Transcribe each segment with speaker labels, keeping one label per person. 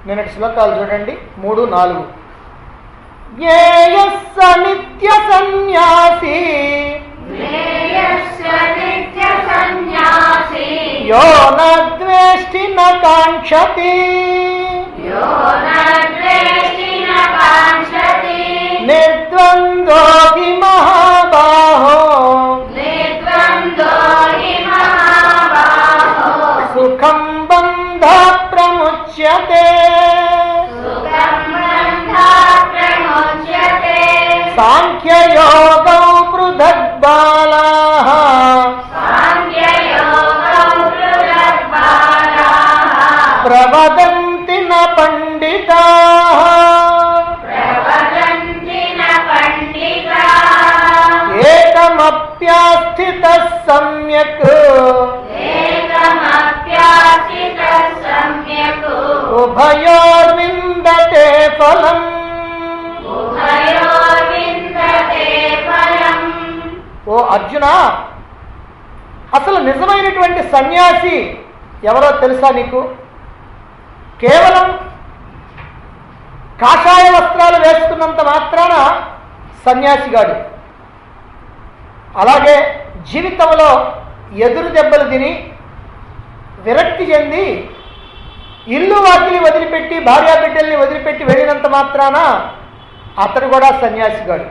Speaker 1: నిన్నటి శ్లోకాలు చూడండి మూడు నాలుగు జ్ఞేయస్స నిత్య సన్యాసి
Speaker 2: జ్ఞేయస్య నిత్య సన్యాసి
Speaker 1: యో నద్వేష్టి న కాంక్షతి
Speaker 2: యో నద్వేష్టి న కాంక్షతి
Speaker 1: నిర్ద్వంద్వోగి మహాబాహో
Speaker 2: నిర్ద్వంద్వో హి మహాబాహో
Speaker 1: సుఖం బంధ ప్రముచ్యతే
Speaker 2: సుఖం బంధాత్ ప్రముచ్యతే
Speaker 1: సాంఖ్యయోగౌ పృథగ్బాలా
Speaker 2: సాంఖ్యయోగం పృథగ్బాలాః
Speaker 1: ప్రవదంతి న పండితా
Speaker 2: ప్రవదంతి న పండితాః
Speaker 1: ఏకమప్యాస్థిత సమ్యక్
Speaker 2: ఏకమప్యాసితः సమ్యక్
Speaker 1: ఉభయోర్విందతే ఫలం
Speaker 2: ఉభయోర్విందతే ఫలం
Speaker 1: ఓ అర్జున అసలు నిజమైనటువంటి సన్యాసి ఎవరో తెలుసా నీకు కేవలం కాషాయ వస్త్రాలు వేసుకున్నంత మాత్రాన సన్యాసిగాడు అలాగే జీవితంలో ఎదురు దెబ్బలు తిని విరక్తి చెంది ఇల్లు వాకిలి వదిలిపెట్టి భార్యా బిడ్డల్ని వదిలిపెట్టి వెళ్ళినంత మాత్రాన అతడు కూడా సన్యాసిగాడు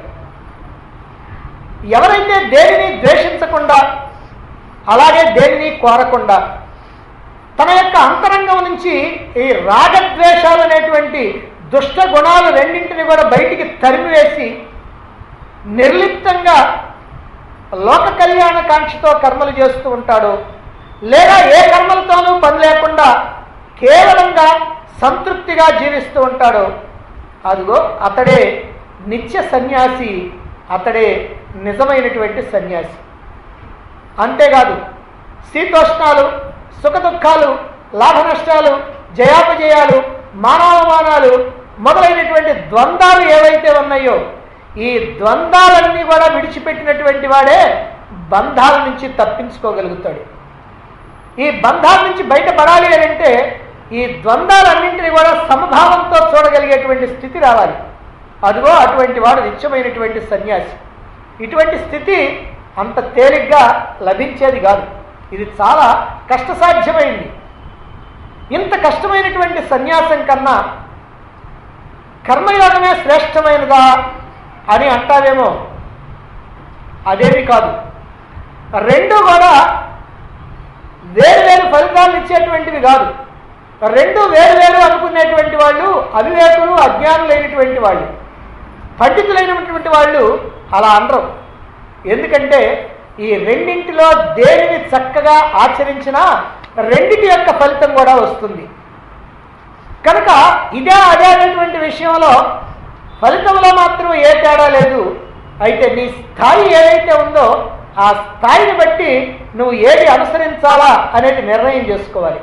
Speaker 1: ఎవరైతే దేనిని ద్వేషించకుండా అలాగే దేనిని కోరకుండా తన యొక్క అంతరంగం నుంచి ఈ రాగద్వేషాలు అనేటువంటి దుష్ట గుణాలు రెండింటిని కూడా బయటికి తరిమివేసి నిర్లిప్తంగా లోక కళ్యాణ కాంక్షతో కర్మలు చేస్తూ ఉంటాడు లేదా ఏ కర్మలతోనూ పని లేకుండా కేవలంగా సంతృప్తిగా జీవిస్తూ ఉంటాడు అదిగో అతడే నిత్య సన్యాసి అతడే నిజమైనటువంటి సన్యాసి అంతేకాదు శీతోష్ణాలు సుఖ దుఃఖాలు లాభ నష్టాలు జయాపజయాలు మానవమానాలు మొదలైనటువంటి ద్వంద్వాలు ఏవైతే ఉన్నాయో ఈ ద్వంద్వాలన్నీ కూడా విడిచిపెట్టినటువంటి వాడే బంధాల నుంచి తప్పించుకోగలుగుతాడు ఈ బంధాల నుంచి బయటపడాలి అని అంటే ఈ ద్వంద్వాలన్నింటినీ కూడా సమభావంతో చూడగలిగేటువంటి స్థితి రావాలి అదిగో అటువంటి వాడు నిత్యమైనటువంటి సన్యాసి ఇటువంటి స్థితి అంత తేలిగ్గా లభించేది కాదు ఇది చాలా కష్టసాధ్యమైంది ఇంత కష్టమైనటువంటి సన్యాసం కన్నా కర్మయోగమే శ్రేష్టమైనదా అని అంటావేమో అదేమి కాదు రెండు కూడా వేరు వేరు ఫలితాలు ఇచ్చేటువంటివి కాదు రెండు వేరు వేరు అనుకునేటువంటి వాళ్ళు అవివేకులు అజ్ఞానులైనటువంటి వాళ్ళు పండితులైనటువంటి వాళ్ళు అలా అనరు ఎందుకంటే ఈ రెండింటిలో దేనిని చక్కగా ఆచరించినా రెండిటి యొక్క ఫలితం కూడా వస్తుంది కనుక ఇదే అదే అనేటువంటి విషయంలో ఫలితంలో మాత్రం ఏ తేడా లేదు అయితే నీ స్థాయి ఏదైతే ఉందో ఆ స్థాయిని బట్టి నువ్వు ఏది అనుసరించాలా అనేది నిర్ణయం చేసుకోవాలి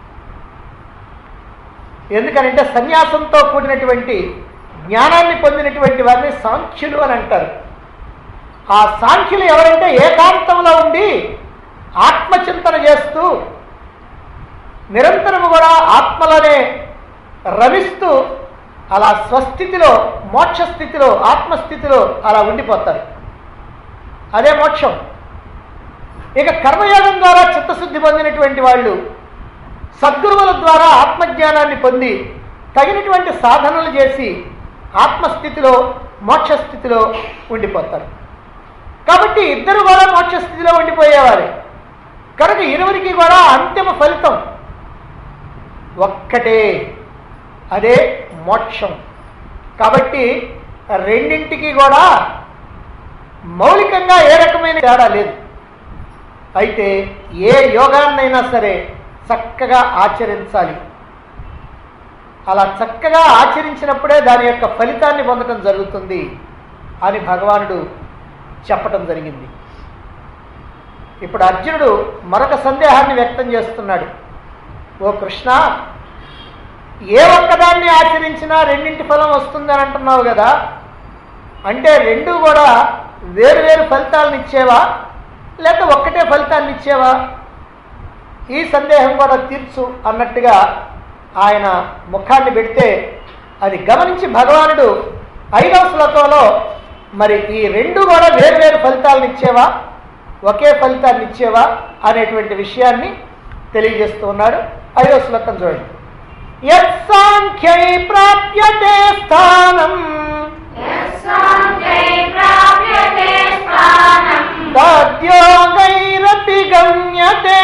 Speaker 1: ఎందుకనంటే సన్యాసంతో కూడినటువంటి జ్ఞానాన్ని పొందినటువంటి వారిని సాంఖ్యులు అని అంటారు ఆ సాంఖ్యులు ఎవరంటే ఏకాంతంలో ఉండి ఆత్మచింతన చేస్తూ నిరంతరము కూడా ఆత్మలోనే రమిస్తూ అలా స్వస్థితిలో మోక్ష స్థితిలో ఆత్మస్థితిలో అలా ఉండిపోతారు అదే మోక్షం ఇక కర్మయోగం ద్వారా చిత్తశుద్ధి పొందినటువంటి వాళ్ళు సద్గురువుల ద్వారా ఆత్మజ్ఞానాన్ని పొంది తగినటువంటి సాధనలు చేసి ఆత్మస్థితిలో మోక్షస్థితిలో ఉండిపోతారు కాబట్టి ఇద్దరు కూడా మోక్షస్థితిలో ఉండిపోయేవారే కనుక ఇరువురికి కూడా అంతిమ ఫలితం ఒక్కటే అదే మోక్షం కాబట్టి రెండింటికి కూడా మౌలికంగా ఏ రకమైన తేడా లేదు అయితే ఏ యోగాన్నైనా సరే చక్కగా ఆచరించాలి అలా చక్కగా ఆచరించినప్పుడే దాని యొక్క ఫలితాన్ని పొందడం జరుగుతుంది అని భగవానుడు చెప్పటం జరిగింది ఇప్పుడు అర్జునుడు మరొక సందేహాన్ని వ్యక్తం చేస్తున్నాడు ఓ కృష్ణ ఏ ఒక్కదాన్ని ఆచరించినా రెండింటి ఫలం వస్తుందని అంటున్నావు కదా అంటే రెండు కూడా వేరు వేరు ఫలితాలను ఇచ్చేవా లేక ఒక్కటే ఫలితాన్ని ఇచ్చేవా ఈ సందేహం కూడా తీర్చు అన్నట్టుగా ఆయన ముఖాన్ని పెడితే అది గమనించి భగవానుడు ఐదవ శ్లోకంలో మరి ఈ రెండు కూడా వేరు ఫలితాలను ఇచ్చేవా ఒకే ఫలితాన్ని ఇచ్చేవా అనేటువంటి విషయాన్ని తెలియజేస్తూ ఉన్నాడు ఐదవ శ్లోకం చూడండి యత్సాంఖ్యై ప్రాప్యతే స్థానం
Speaker 2: यस्साङ्ख्यै प्राप्यते स्थानम्
Speaker 1: తద్యోగైరపి గమ్యతే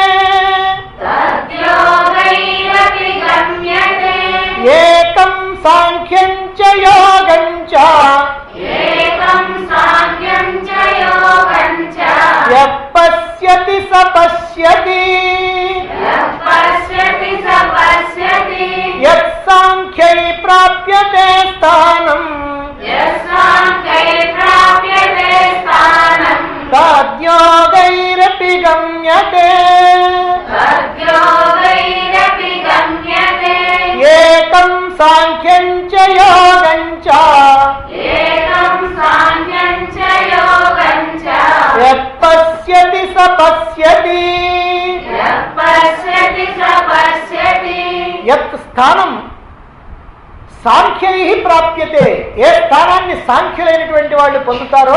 Speaker 2: तद्योगैरपि गम्यते
Speaker 1: ఏకం సాంఖ్యం చ యోగం చ
Speaker 2: एकं साङ्ख्यं च योगं च
Speaker 1: యః పశ్యతి స పశ్యతి
Speaker 2: यः पश्यति स पश्यति
Speaker 1: యత్ సాంఖ్యై ప్రాప్యతే స్థానం
Speaker 2: यस्साङ्ख्यै प्राप्यते स्थानम्
Speaker 1: తద్యోగైరపి గమ్యతే
Speaker 2: तद्योगैरपि गम्यते
Speaker 1: ఏకం సాంఖ్యం చ యోగం చ
Speaker 2: एकं साङ्ख्यं च योगं च
Speaker 1: యః పశ్యతి స పశ్యతి
Speaker 2: यः पश्यति स पश्यति
Speaker 1: యత్ స్థానం సాంఖ్యై ప్రాప్యతే ఏ స్థానాన్ని సాంఖ్యులైనటువంటి వాళ్ళు పొందుతారో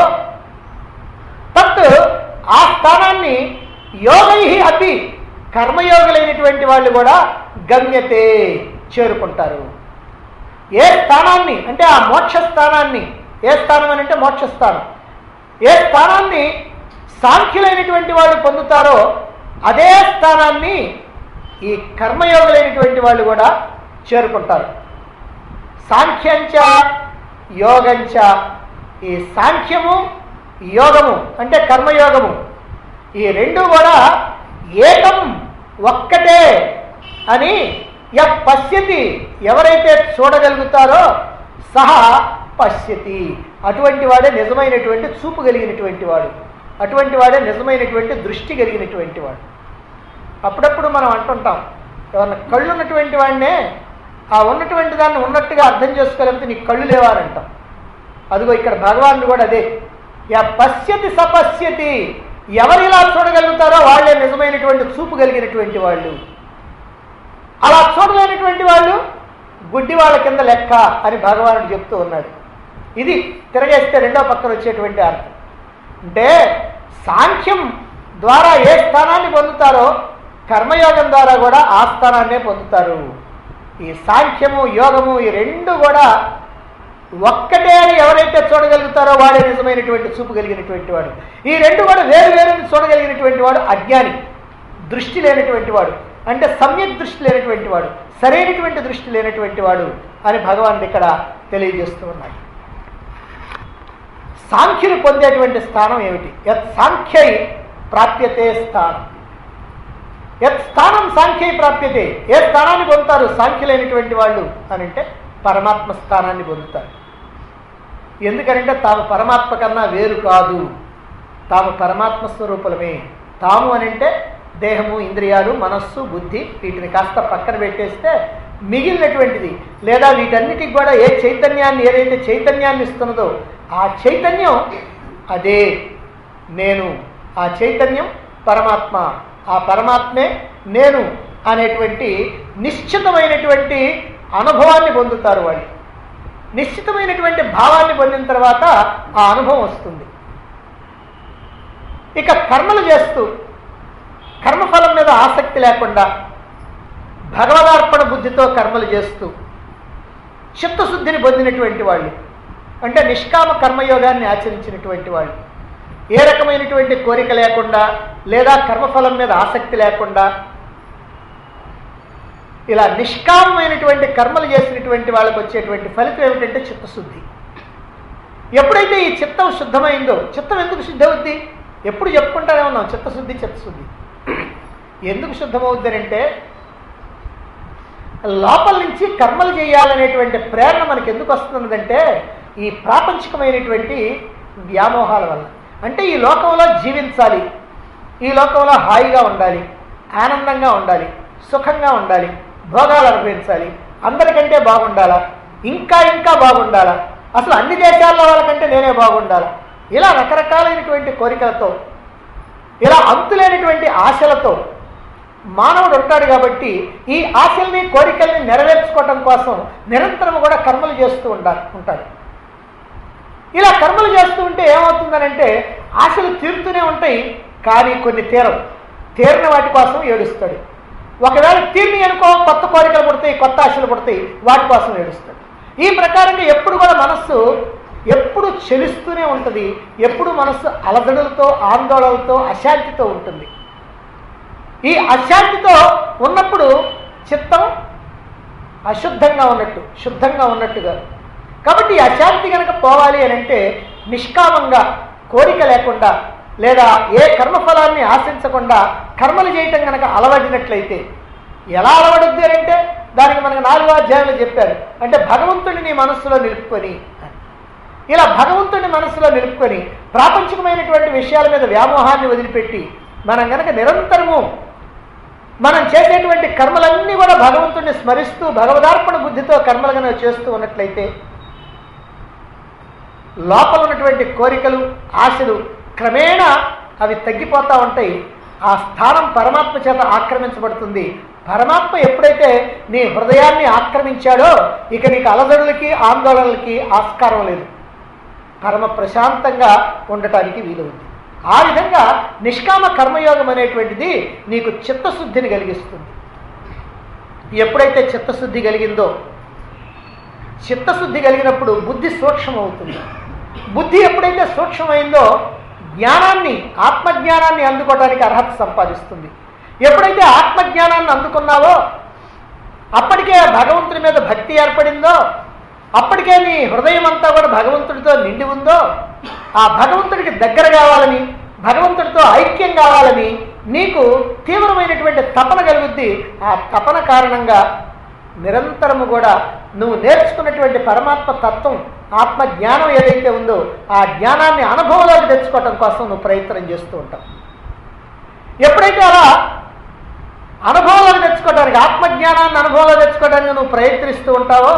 Speaker 1: తత్ ఆ స్థానాన్ని యోగై అపి కర్మయోగులైనటువంటి వాళ్ళు కూడా గమ్యతే చేరుకుంటారు ఏ స్థానాన్ని అంటే ఆ మోక్ష స్థానాన్ని ఏ స్థానం అని అంటే మోక్ష స్థానం ఏ స్థానాన్ని సాంఖ్యులైనటువంటి వాళ్ళు పొందుతారో అదే స్థానాన్ని ఈ కర్మయోగులైనటువంటి వాళ్ళు కూడా చేరుకుంటారు సాంఖ్యంచ యోగంచ ఈ సాంఖ్యము యోగము అంటే కర్మయోగము ఈ రెండు కూడా ఏకం ఒక్కటే అని య పశ్యతి ఎవరైతే చూడగలుగుతారో సహా పశ్యతి అటువంటి వాడే నిజమైనటువంటి చూపు కలిగినటువంటి వాడు అటువంటి వాడే నిజమైనటువంటి దృష్టి కలిగినటువంటి వాడు అప్పుడప్పుడు మనం అంటుంటాం ఎవరన్నా కళ్ళు ఉన్నటువంటి వాడినే ఆ ఉన్నటువంటి దాన్ని ఉన్నట్టుగా అర్థం చేసుకోలేకపోతే నీకు కళ్ళు లేవా అని అంటాం అదిగో ఇక్కడ భగవానుడు కూడా అదే యా పశ్యతి సపశ్యతి ఎవరు ఇలా చూడగలుగుతారో వాళ్ళే నిజమైనటువంటి చూపు కలిగినటువంటి వాళ్ళు అలా చూడలేనటువంటి వాళ్ళు గుడ్డి వాళ్ళ కింద లెక్క అని భగవానుడు చెప్తూ ఉన్నాడు ఇది తిరగేస్తే రెండో పక్కన వచ్చేటువంటి అర్థం అంటే సాంఖ్యం ద్వారా ఏ స్థానాన్ని పొందుతారో కర్మయోగం ద్వారా కూడా ఆ స్థానాన్నే పొందుతారు ఈ సాంఖ్యము యోగము ఈ రెండు కూడా ఒక్కటే అని ఎవరైతే చూడగలుగుతారో వాడే నిజమైనటువంటి చూపు కలిగినటువంటి వాడు ఈ రెండు కూడా వేరు వేరు చూడగలిగినటువంటి వాడు అజ్ఞాని దృష్టి లేనటువంటి వాడు అంటే సమ్యక్ దృష్టి లేనటువంటి వాడు సరైనటువంటి దృష్టి లేనటువంటి వాడు అని భగవానుడు ఇక్కడ తెలియజేస్తూ ఉన్నాడు సాంఖ్యులు పొందేటువంటి స్థానం ఏమిటి యత్ సాంఖ్యై ప్రాప్యతే స్థానం యత్ స్థానం సాంఖ్యై ప్రాప్యతే ఏ స్థానాన్ని పొందుతారు సాంఖ్యులైనటువంటి వాళ్ళు అని అంటే పరమాత్మ స్థానాన్ని పొందుతారు ఎందుకంటే తాము పరమాత్మ కన్నా వేరు కాదు తాము పరమాత్మ స్వరూపులమే తాము అని అంటే దేహము ఇంద్రియాలు మనస్సు బుద్ధి వీటిని కాస్త పక్కన పెట్టేస్తే మిగిలినటువంటిది లేదా వీటన్నిటికి కూడా ఏ చైతన్యాన్ని ఏదైతే చైతన్యాన్ని ఇస్తున్నదో ఆ చైతన్యం అదే నేను ఆ చైతన్యం పరమాత్మ ఆ పరమాత్మే నేను అనేటువంటి నిశ్చితమైనటువంటి అనుభవాన్ని పొందుతారు వాళ్ళు నిశ్చితమైనటువంటి భావాన్ని పొందిన తర్వాత ఆ అనుభవం వస్తుంది ఇక కర్మలు చేస్తూ కర్మఫలం మీద ఆసక్తి లేకుండా భగవదార్పణ బుద్ధితో కర్మలు చేస్తూ చిత్తశుద్ధిని పొందినటువంటి వాళ్ళు అంటే నిష్కామ కర్మయోగాన్ని ఆచరించినటువంటి వాళ్ళు ఏ రకమైనటువంటి కోరిక లేకుండా లేదా కర్మఫలం మీద ఆసక్తి లేకుండా ఇలా నిష్కామమైనటువంటి కర్మలు చేసినటువంటి వాళ్ళకు వచ్చేటువంటి ఫలితం ఏమిటంటే చిత్తశుద్ధి ఎప్పుడైతే ఈ చిత్తం శుద్ధమైందో చిత్తం ఎందుకు శుద్ధి అవుద్ది ఎప్పుడు చెప్పుకుంటానే ఉన్నాం చిత్తశుద్ధి చిత్తశుద్ధి ఎందుకు శుద్ధమవుద్ది అంటే లోపల నుంచి కర్మలు చేయాలనేటువంటి ప్రేరణ మనకి ఎందుకు వస్తున్నదంటే ఈ ప్రాపంచికమైనటువంటి వ్యామోహాల వల్ల అంటే ఈ లోకంలో జీవించాలి ఈ లోకంలో హాయిగా ఉండాలి ఆనందంగా ఉండాలి సుఖంగా ఉండాలి భోగాలు అనుభవించాలి అందరికంటే బాగుండాలా ఇంకా ఇంకా బాగుండాలా అసలు అన్ని దేశాల్లో వాళ్ళకంటే నేనే బాగుండాలా ఇలా రకరకాలైనటువంటి కోరికలతో ఇలా అంతులేనటువంటి ఆశలతో మానవుడు ఉంటాడు కాబట్టి ఈ ఆశల్ని కోరికల్ని నెరవేర్చుకోవటం కోసం నిరంతరం కూడా కర్మలు చేస్తూ ఉంటారు ఉంటాడు ఇలా కర్మలు చేస్తూ ఉంటే ఏమవుతుందనంటే ఆశలు తీరుతూనే ఉంటాయి కానీ కొన్ని తీరవు తీరిన వాటి కోసం ఏడుస్తాడు ఒకవేళ తీరిని అనుకో కొత్త కోరికలు పుడతాయి కొత్త ఆశలు పుడతాయి వాటి కోసం ఏడుస్తాడు ఈ ప్రకారంగా ఎప్పుడు కూడా మనస్సు ఎప్పుడు చెలిస్తూనే ఉంటుంది ఎప్పుడు మనస్సు అలజడులతో ఆందోళనలతో అశాంతితో ఉంటుంది ఈ అశాంతితో ఉన్నప్పుడు చిత్తం అశుద్ధంగా ఉన్నట్టు శుద్ధంగా ఉన్నట్టుగా కాబట్టి ఈ అశాంతి కనుక పోవాలి అని అంటే నిష్కామంగా కోరిక లేకుండా లేదా ఏ కర్మఫలాన్ని ఆశించకుండా కర్మలు చేయటం కనుక అలవడినట్లయితే ఎలా అలవడుద్ది అని అంటే దానికి మనకు నాలుగో అధ్యాయంలో చెప్పారు అంటే భగవంతుడిని నీ మనస్సులో నిలుపుకొని అని. ఇలా భగవంతుడిని మనస్సులో నిలుపుకొని ప్రాపంచికమైనటువంటి విషయాల మీద వ్యామోహాన్ని వదిలిపెట్టి మనం గనక నిరంతరము మనం చేసేటువంటి కర్మలన్నీ కూడా భగవంతుడిని స్మరిస్తూ భగవదార్పణ బుద్ధితో కర్మలు కనుక చేస్తూ ఉన్నట్లయితే లోపల ఉన్నటువంటి కోరికలు ఆశలు క్రమేణా అవి తగ్గిపోతూ ఉంటాయి ఆ స్థానం పరమాత్మ చేత ఆక్రమించబడుతుంది పరమాత్మ ఎప్పుడైతే నీ హృదయాన్ని ఆక్రమించాడో ఇక నీకు అలజడులకి ఆందోళనలకి ఆస్కారం లేదు పరమ ప్రశాంతంగా ఉండటానికి వీలు ఉంది ఆ విధంగా నిష్కామ కర్మయోగం అనేటువంటిది నీకు చిత్తశుద్ధిని కలిగిస్తుంది ఎప్పుడైతే చిత్తశుద్ధి కలిగిందో చిత్తశుద్ధి కలిగినప్పుడు బుద్ధి సూక్ష్మమవుతుంది బుద్ధి ఎప్పుడైతే సూక్ష్మమైందో జ్ఞానాన్ని ఆత్మజ్ఞానాన్ని అందుకోవడానికి అర్హత సంపాదిస్తుంది ఎప్పుడైతే ఆత్మజ్ఞానాన్ని అందుకున్నావో అప్పటికే భగవంతుడి మీద భక్తి ఏర్పడిందో అప్పటికే నీ హృదయం అంతా కూడా భగవంతుడితో నిండి ఉందో ఆ భగవంతుడికి దగ్గర కావాలని భగవంతుడితో ఐక్యం కావాలని నీకు తీవ్రమైనటువంటి తపన కలుగుద్ది ఆ తపన కారణంగా నిరంతరము కూడా నువ్వు నేర్చుకున్నటువంటి పరమాత్మ తత్వం ఆత్మ జ్ఞానం ఏదైతే ఉందో ఆ జ్ఞానాన్ని అనుభవంలోకి తెచ్చుకోవటం కోసం నువ్వు ప్రయత్నం చేస్తూ ఉంటావు ఎప్పుడైతే అలా అనుభవంలోకి తెచ్చుకోవడానికి ఆత్మజ్ఞానాన్ని అనుభవంలో తెచ్చుకోవడానికి నువ్వు ప్రయత్నిస్తూ ఉంటావో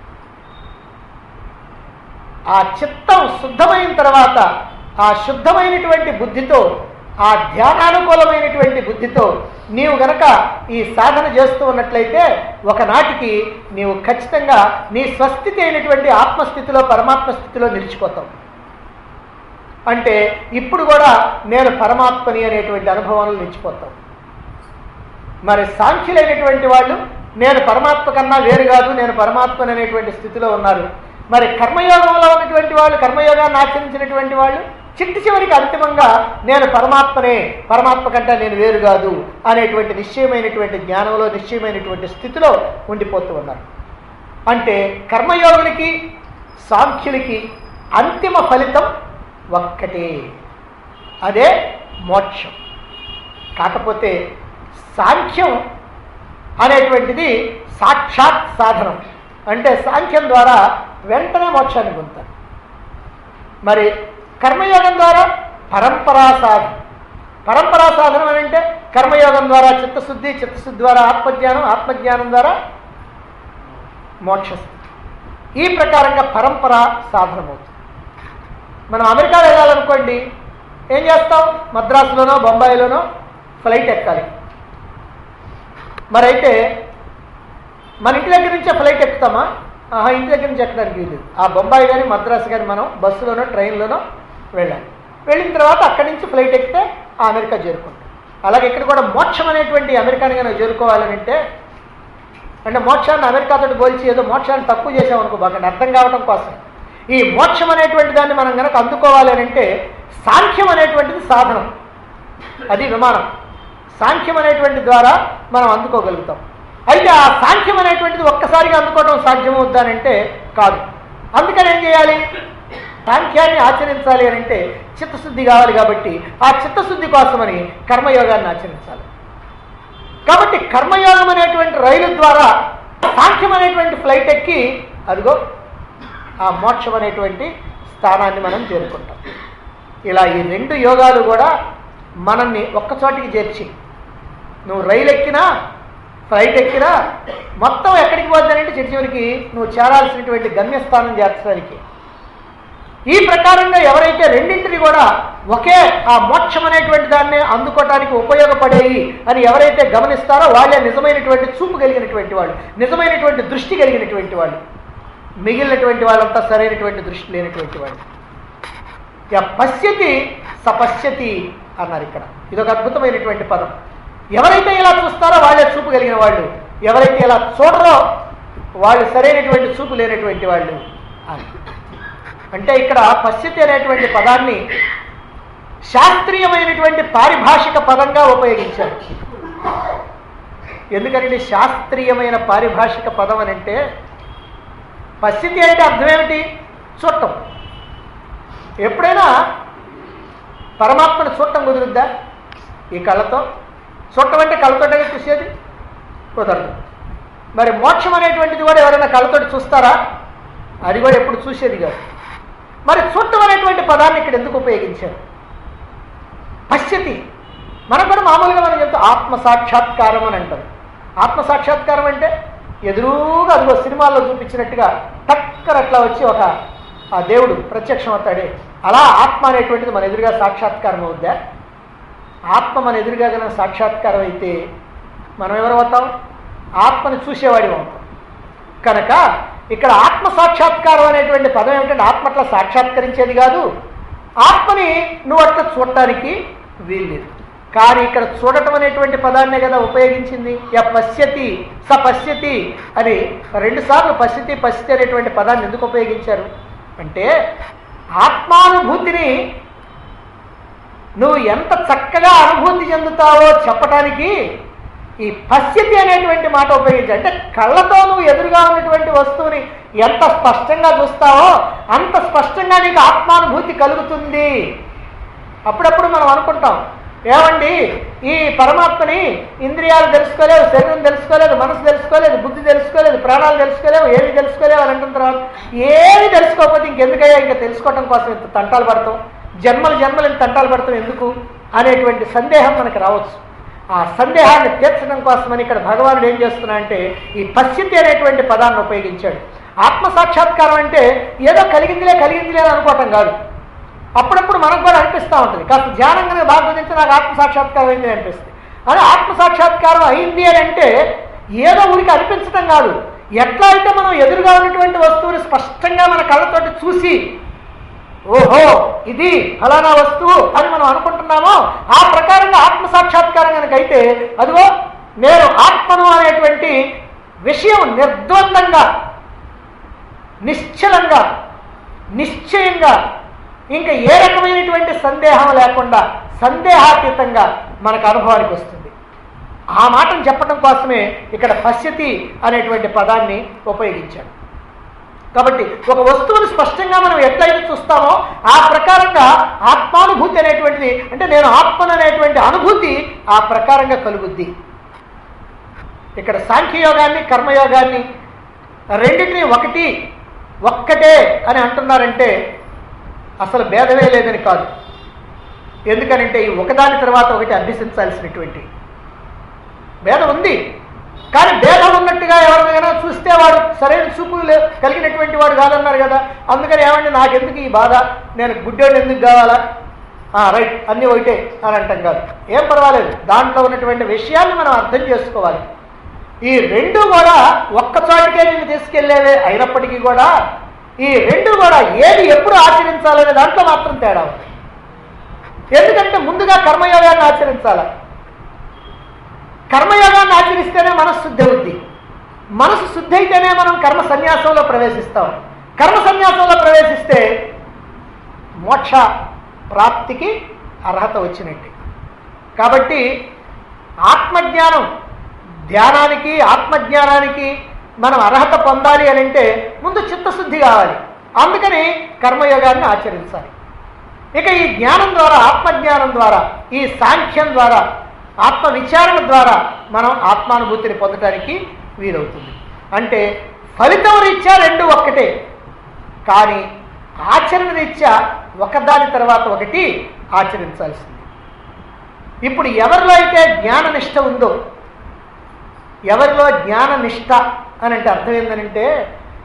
Speaker 1: ఆ చిత్తం శుద్ధమైన తర్వాత ఆ శుద్ధమైనటువంటి బుద్ధితో ఆ ధ్యానానుకూలమైనటువంటి బుద్ధితో నీవు గనక ఈ సాధన చేస్తూ ఉన్నట్లయితే ఒకనాటికి నీవు ఖచ్చితంగా నీ స్వస్థితి అయినటువంటి ఆత్మస్థితిలో పరమాత్మ స్థితిలో నిలిచిపోతావు అంటే ఇప్పుడు కూడా నేను పరమాత్మని అనేటువంటి అనుభవంలో నిలిచిపోతావు మరి సాంఖ్యులైనటువంటి వాళ్ళు నేను పరమాత్మ కన్నా వేరు కాదు నేను పరమాత్మని అనేటువంటి స్థితిలో ఉన్నారు మరి కర్మయోగంలో ఉన్నటువంటి వాళ్ళు కర్మయోగాన్ని ఆచరించినటువంటి వాళ్ళు చిట్టి చివరికి అంతిమంగా నేను పరమాత్మనే పరమాత్మ కంటే నేను వేరు కాదు అనేటువంటి నిశ్చయమైనటువంటి జ్ఞానంలో నిశ్చయమైనటువంటి స్థితిలో ఉండిపోతూ ఉన్నారు అంటే కర్మయోగులకి సాంఖ్యులకి అంతిమ ఫలితం ఒక్కటే అదే మోక్షం కాకపోతే సాంఖ్యం అనేటువంటిది సాక్షాత్ సాధనం అంటే సాంఖ్యం ద్వారా వెంటనే మోక్షాన్ని పొందుతారు మరి కర్మయోగం ద్వారా పరంపరా సాధన పరంపరా సాధనం అని అంటే కర్మయోగం ద్వారా చిత్తశుద్ధి చిత్తశుద్ధి ద్వారా ఆత్మజ్ఞానం ఆత్మజ్ఞానం ద్వారా మోక్షస్థితి ఈ ప్రకారంగా పరంపర సాధనం అవుతుంది మనం అమెరికా వెళ్ళాలనుకోండి ఏం చేస్తాం మద్రాసులోనో బొంబాయిలోనో ఫ్లైట్ ఎక్కాలి మరైతే మన ఇంటి దగ్గర నుంచే ఫ్లైట్ ఎక్కుతామా ఆహా ఇంటి దగ్గర నుంచి ఎక్కడానికి వీలు ఆ బొంబాయి కానీ మద్రాసు కానీ మనం బస్సులోనో ట్రైన్లోనో వెళ్ళాలి వెళ్ళిన తర్వాత అక్కడి నుంచి ఫ్లైట్ ఎక్కితే ఆ అమెరికా చేరుకుంటాం అలాగే ఇక్కడ కూడా మోక్షం అనేటువంటి అమెరికాని కనుక చేరుకోవాలని అంటే అంటే మోక్షాన్ని అమెరికాతో పోల్చి ఏదో మోక్షాన్ని తక్కువ చేసామనుకో బాగా అర్థం కావడం కోసం ఈ మోక్షం అనేటువంటి దాన్ని మనం కనుక అందుకోవాలి అని అంటే సాంఖ్యం అనేటువంటిది సాధనం అది విమానం సాంఖ్యం అనేటువంటి ద్వారా మనం అందుకోగలుగుతాం అయితే ఆ సాంఖ్యం అనేటువంటిది ఒక్కసారిగా అందుకోవడం సాధ్యమవుద్దానంటే కాదు అందుకని ఏం చేయాలి సాంఖ్యాన్ని ఆచరించాలి అని అంటే చిత్తశుద్ధి కావాలి కాబట్టి ఆ చిత్తశుద్ధి కోసమని కర్మయోగాన్ని ఆచరించాలి కాబట్టి కర్మయోగం అనేటువంటి రైలు ద్వారా సాంఖ్యం అనేటువంటి ఫ్లైట్ ఎక్కి అదిగో ఆ మోక్షం అనేటువంటి స్థానాన్ని మనం చేరుకుంటాం ఇలా ఈ రెండు యోగాలు కూడా మనల్ని ఒక్కచోటికి చేర్చి నువ్వు రైలు ఎక్కినా ఫ్లైట్ ఎక్కినా మొత్తం ఎక్కడికి పోద్దానంటే చిటి చివరికి నువ్వు చేరాల్సినటువంటి గమ్యస్థానం చేర్చడానికి ఈ ప్రకారంగా ఎవరైతే రెండింటిని కూడా ఒకే ఆ మోక్షం అనేటువంటి దాన్ని అందుకోవటానికి ఉపయోగపడేవి అని ఎవరైతే గమనిస్తారో వాళ్ళే నిజమైనటువంటి చూపు కలిగినటువంటి వాళ్ళు నిజమైనటువంటి దృష్టి కలిగినటువంటి వాళ్ళు మిగిలినటువంటి వాళ్ళంతా సరైనటువంటి దృష్టి లేనటువంటి వాళ్ళు య పశ్యతి సపశ్యతి అన్నారు ఇక్కడ ఇది ఒక అద్భుతమైనటువంటి పదం ఎవరైతే ఇలా చూస్తారో వాళ్ళే చూపు కలిగిన వాళ్ళు ఎవరైతే ఇలా చూడరో వాళ్ళు సరైనటువంటి చూపు లేనటువంటి వాళ్ళు అని అంటే ఇక్కడ పశ్యతి అనేటువంటి పదాన్ని శాస్త్రీయమైనటువంటి పారిభాషిక పదంగా ఉపయోగించారు ఎందుకంటే శాస్త్రీయమైన పారిభాషిక పదం అని అంటే పశ్చితి అంటే అర్థం ఏమిటి చూడటం ఎప్పుడైనా పరమాత్మను చూడటం కుదురుద్దా ఈ కళ్ళతో చూడటం అంటే కళ్ళతోటే చూసేది కుదరదు మరి మోక్షం అనేటువంటిది కూడా ఎవరైనా కళ్ళతోటి చూస్తారా అది కూడా ఎప్పుడు చూసేది కాదు మరి చూడటం అనేటువంటి పదాన్ని ఇక్కడ ఎందుకు ఉపయోగించారు పశ్యతి మనకు కూడా మామూలుగా మనం చెప్తే ఆత్మ సాక్షాత్కారం అని అంటారు ఆత్మ సాక్షాత్కారం అంటే ఎదురుగా అదిగో సినిమాల్లో చూపించినట్టుగా టక్కర అట్లా వచ్చి ఒక ఆ దేవుడు ప్రత్యక్షం అవుతాడే అలా ఆత్మ అనేటువంటిది మన ఎదురుగా సాక్షాత్కారం అవుద్దా ఆత్మ మన ఎదురుగా కనుక సాక్షాత్కారం అయితే మనం ఎవరు అవుతాం ఆత్మని చూసేవాడి అవుతాం కనుక ఇక్కడ ఆత్మ సాక్షాత్కారం అనేటువంటి పదం ఏమిటంటే ఆత్మ అట్లా సాక్షాత్కరించేది కాదు ఆత్మని నువ్వు అట్లా చూడటానికి వీల్లేదు కానీ ఇక్కడ చూడటం అనేటువంటి పదాన్నే కదా ఉపయోగించింది య పశ్యతి స పశ్యతి అని రెండుసార్లు పశ్యతి పశ్యతి అనేటువంటి పదాన్ని ఎందుకు ఉపయోగించారు అంటే ఆత్మానుభూతిని నువ్వు ఎంత చక్కగా అనుభూతి చెందుతావో చెప్పటానికి ఈ పశ్యతి అనేటువంటి మాట ఉపయోగించి అంటే కళ్ళతో నువ్వు ఎదురుగా ఉన్నటువంటి వస్తువుని ఎంత స్పష్టంగా చూస్తావో అంత స్పష్టంగా నీకు ఆత్మానుభూతి కలుగుతుంది అప్పుడప్పుడు మనం అనుకుంటాం ఏమండి ఈ పరమాత్మని ఇంద్రియాలు తెలుసుకోలేవు శరీరం తెలుసుకోలేదు మనసు తెలుసుకోలేదు బుద్ధి తెలుసుకోలేదు ప్రాణాలు తెలుసుకోలేవు ఏమి తెలుసుకోలేవు అని అంటున్న తర్వాత ఏమి తెలుసుకోకపోతే ఇంకెందుకయ్యా ఇంకా తెలుసుకోవటం కోసం ఇంత తంటాలు పడతాం జన్మలు జన్మలు ఇంత తంటాలు పడతాం ఎందుకు అనేటువంటి సందేహం మనకు రావచ్చు ఆ సందేహాన్ని తీర్చడం కోసమని ఇక్కడ భగవానుడు ఏం చేస్తున్నా అంటే ఈ పశ్చితి అనేటువంటి పదాన్ని ఉపయోగించాడు ఆత్మ సాక్షాత్కారం అంటే ఏదో కలిగిందిలే కలిగిందిలే అని అనుకోవటం కాదు అప్పుడప్పుడు మనకు కూడా అనిపిస్తూ ఉంటుంది కాస్త ధ్యానం కనుక బాగా కుదిరితే నాకు ఆత్మ సాక్షాత్కారం అయింది అనిపిస్తుంది అదే ఆత్మ సాక్షాత్కారం అయింది అని అంటే ఏదో ఊరికి అనిపించటం కాదు ఎట్లా అయితే మనం ఎదురుగా ఉన్నటువంటి వస్తువుని స్పష్టంగా మన కళ్ళతోటి చూసి ఓహో ఇది ఫలానా వస్తువు అని మనం అనుకుంటున్నామో ఆ ప్రకారంగా ఆత్మ సాక్షాత్కారం కనుక అయితే అదిగో నేను ఆత్మను అనేటువంటి విషయం నిర్ద్వందంగా నిశ్చలంగా నిశ్చయంగా ఇంకా ఏ రకమైనటువంటి సందేహం లేకుండా సందేహాతీతంగా మనకు అనుభవానికి వస్తుంది ఆ మాటను చెప్పడం కోసమే ఇక్కడ పశ్యతి అనేటువంటి పదాన్ని ఉపయోగించాడు కాబట్టి ఒక వస్తువుని స్పష్టంగా మనం ఎట్లయితే చూస్తామో ఆ ప్రకారంగా ఆత్మానుభూతి అనేటువంటిది అంటే నేను ఆత్మను అనేటువంటి అనుభూతి ఆ ప్రకారంగా కలుగుద్ది ఇక్కడ సాంఖ్యయోగాన్ని కర్మయోగాన్ని రెండింటిని ఒకటి ఒక్కటే అని అంటున్నారంటే అసలు భేదమే లేదని కాదు ఎందుకనంటే ఈ ఒకదాని తర్వాత ఒకటి అభ్యసించాల్సినటువంటి భేదం ఉంది కానీ భేదం ఉన్నట్టుగా ఎవరినైనా చూస్తే వాడు సరైన చూపులు లే- కలిగినటువంటి వాడు కాదన్నారు కదా అందుకని ఏమండి నాకెందుకు ఈ బాధ నేను గుడ్డోడు ఎందుకు కావాలా ఆ, రైట్ అన్నీ ఒకటే అని అంటాం కాదు ఏం పర్వాలేదు దాంట్లో ఉన్నటువంటి విషయాన్ని మనం అర్థం చేసుకోవాలి ఈ రెండు కూడా ఒక్క చోటికే నేను తీసుకెళ్లేవే అయినప్పటికీ కూడా ఈ రెండు కూడా ఏది ఎప్పుడు ఆచరించాలనే దాంట్లో మాత్రం తేడా ఉంది ఎందుకంటే ముందుగా కర్మయోగాన్ని ఆచరించాలి కర్మయోగాన్ని ఆచరిస్తేనే మనస్సు శుద్ధి అవుద్ది మనసు శుద్ధి అయితేనే మనం కర్మ సన్యాసంలో ప్రవేశిస్తాం కర్మ సన్యాసంలో ప్రవేశిస్తే మోక్ష ప్రాప్తికి అర్హత వచ్చినట్టు కాబట్టి ఆత్మజ్ఞానం ధ్యానానికి ఆత్మజ్ఞానానికి మనం అర్హత పొందాలి అని అంటే ముందు చిత్తశుద్ధి కావాలి అందుకని కర్మయోగాన్ని ఆచరించాలి ఇక ఈ జ్ఞానం ద్వారా ఆత్మజ్ఞానం ద్వారా ఈ సాంఖ్యం ద్వారా ఆత్మ విచారణ ద్వారా మనం ఆత్మానుభూతిని పొందడానికి వీలవుతుంది అంటే ఫలితం రీత్యా రెండు ఒక్కటే కానీ ఆచరణ రీత్యా ఒకదాని తర్వాత ఒకటి ఆచరించాల్సింది ఇప్పుడు ఎవరిలో అయితే జ్ఞాన నిష్ట ఉందో ఎవరిలో జ్ఞాన నిష్ట అని అంటే అర్థం ఏంటంటే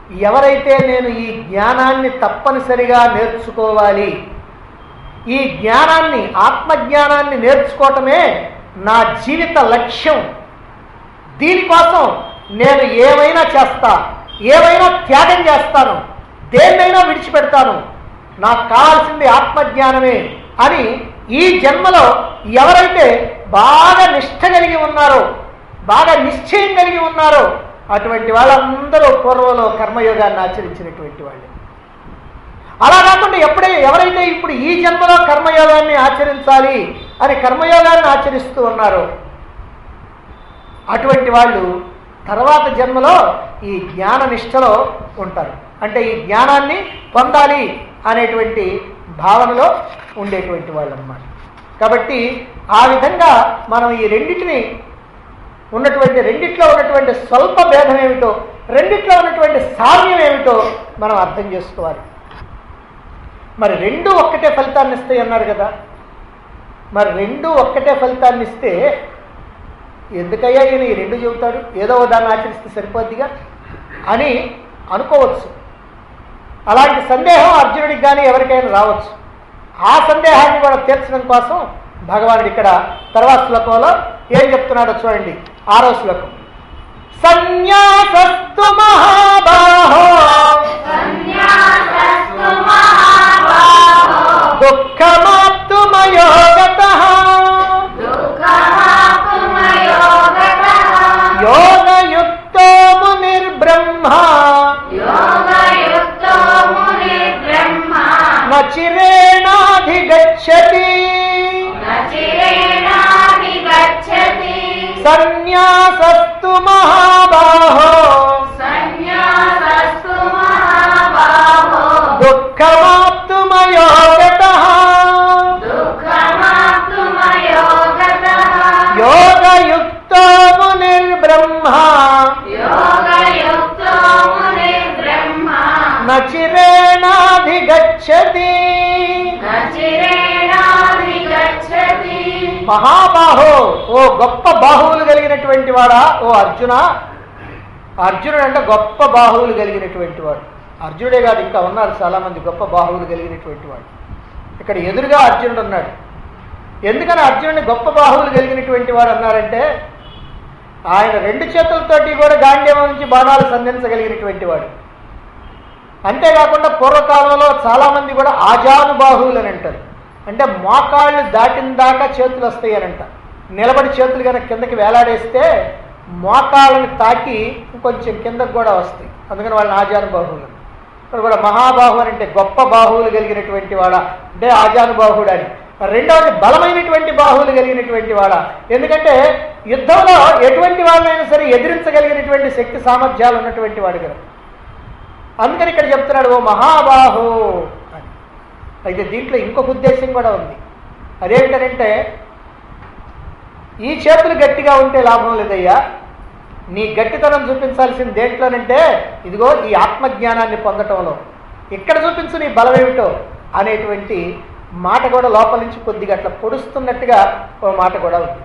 Speaker 1: ఎవరైతే నేను ఈ జ్ఞానాన్ని తప్పనిసరిగా నేర్చుకోవాలి ఈ జ్ఞానాన్ని ఆత్మజ్ఞానాన్ని నేర్చుకోవటమే నా జీవిత లక్ష్యం దీనికోసం నేను ఏమైనా చేస్తా ఏమైనా త్యాగం చేస్తాను దేన్నైనా విడిచిపెడతాను నాకు కావాల్సింది ఆత్మజ్ఞానమే అని ఈ జన్మలో ఎవరైతే బాగా నిష్ఠ కలిగి ఉన్నారో బాగా నిశ్చయం కలిగి ఉన్నారో అటువంటి వాళ్ళందరూ పూర్వంలో కర్మయోగాన్ని ఆచరించినటువంటి వాళ్ళు అలా కాకుండా ఎప్పుడై ఎవరైతే ఇప్పుడు ఈ జన్మలో కర్మయోగాన్ని ఆచరించాలి అని కర్మయోగాన్ని ఆచరిస్తూ ఉన్నారో అటువంటి వాళ్ళు తర్వాత జన్మలో ఈ జ్ఞాన నిష్టలో ఉంటారు అంటే ఈ జ్ఞానాన్ని పొందాలి అనేటువంటి భావనలో ఉండేటువంటి వాళ్ళు అన్నమాట కాబట్టి ఆ విధంగా మనం ఈ రెండింటిని ఉన్నటువంటి రెండిట్లో ఉన్నటువంటి స్వల్ప భేదం ఏమిటో రెండిట్లో ఉన్నటువంటి సామ్యం ఏమిటో మనం అర్థం చేసుకోవాలి మరి రెండు ఒక్కటే ఫలితాన్ని ఇస్తాయి అన్నారు కదా మరి రెండు ఒక్కటే ఫలితాన్ని ఇస్తే ఎందుకయ్యా ఈయన ఈ రెండు చెబుతాడు ఏదో ఒక దాన్ని ఆచరిస్తే సరిపోద్దిగా అని అనుకోవచ్చు అలాంటి సందేహం అర్జునుడికి కానీ ఎవరికైనా రావచ్చు ఆ సందేహాన్ని కూడా తీర్చడం కోసం భగవానుడు ఇక్కడ తర్వాత శ్లోకంలో ఏం చెప్తున్నాడో చూడండి ఆరో శ్లోకం సన్యాసస్తు మహాబాహో
Speaker 2: సన్యాసస్తు మహాబాహో
Speaker 1: దుఃఖమాప్తుమయోగత
Speaker 2: దుఃఖమాప్తుమయోగతః
Speaker 1: యోగయుక్తో మునిర్బ్రహ్మ
Speaker 2: యోగయుక్తో మునిర్బ్రహ్మ
Speaker 1: నచిరేణాధిగచ్చతి
Speaker 2: నచిరేణాధిగచ్చతి
Speaker 1: సన్యాసస్తు మహాబాహో
Speaker 2: సన్యాసస్తు మహాబాహో
Speaker 1: దుఃఖమాప్తుమయోగత
Speaker 2: దుఃఖమాప్తుమయోగతః
Speaker 1: యోగయుక్తో మునిర్బ్రహ్మ
Speaker 2: యోగయుక్తో మునిర్బ్రహ్మ
Speaker 1: నచిరేణాధిగచ్చతి
Speaker 2: నచిరేణాధిగచ్చతి
Speaker 1: మహాబాహో ఓ గొప్ప బాహువులు కలిగినటువంటి వాడా ఓ అర్జున అర్జునుడు అంటే గొప్ప బాహువులు కలిగినటువంటి వాడు అర్జునుడే కాదు ఇంకా ఉన్నారు చాలామంది గొప్ప బాహువులు కలిగినటువంటి వాడు ఇక్కడ ఎదురుగా అర్జునుడు ఉన్నాడు ఎందుకని అర్జునుడిని గొప్ప బాహువులు కలిగినటువంటి వాడు అన్నారంటే ఆయన రెండు చేతులతోటి కూడా గాంధీవం నుంచి బాణాలు సంధించగలిగినటువంటి వాడు అంతేకాకుండా పూర్వకాలంలో చాలామంది కూడా ఆజానుబాహువులు అని అంటారు అంటే మోకాళ్ళు దాటిన దాకా చేతులు వస్తాయి అని అంట నిలబడి చేతులు కనుక కిందకి వేలాడేస్తే మోకాళ్ళని తాకి కొంచెం కిందకు కూడా వస్తాయి అందుకని వాళ్ళని ఆజానుబాహువులు అని. ఇక్కడ కూడా మహాబాహు అని అంటే గొప్ప బాహువులు కలిగినటువంటి వాడ అంటే ఆజానుబాహుడు అని రెండవది బలమైనటువంటి బాహువులు కలిగినటువంటి వాడ ఎందుకంటే యుద్ధంలో ఎటువంటి వాళ్ళనైనా సరే ఎదిరించగలిగినటువంటి శక్తి సామర్థ్యాలు ఉన్నటువంటి వాడు కదా అందుకని ఇక్కడ చెప్తున్నాడు ఓ మహాబాహు అని అయితే దీంట్లో ఇంకొక ఉద్దేశం కూడా ఉంది అదేమిటంటే ఈ చేతులు గట్టిగా ఉంటే లాభం లేదయ్యా నీ గట్టితనం చూపించాల్సింది దేంట్లోనంటే ఇదిగో ఈ ఆత్మజ్ఞానాన్ని పొందటంలో ఇక్కడ చూపించు నీ బలం ఏమిటో అనేటువంటి మాట కూడా లోపల నుంచి కొద్దిగా అట్లా పొడుస్తున్నట్టుగా ఓ మాట కూడా ఉంది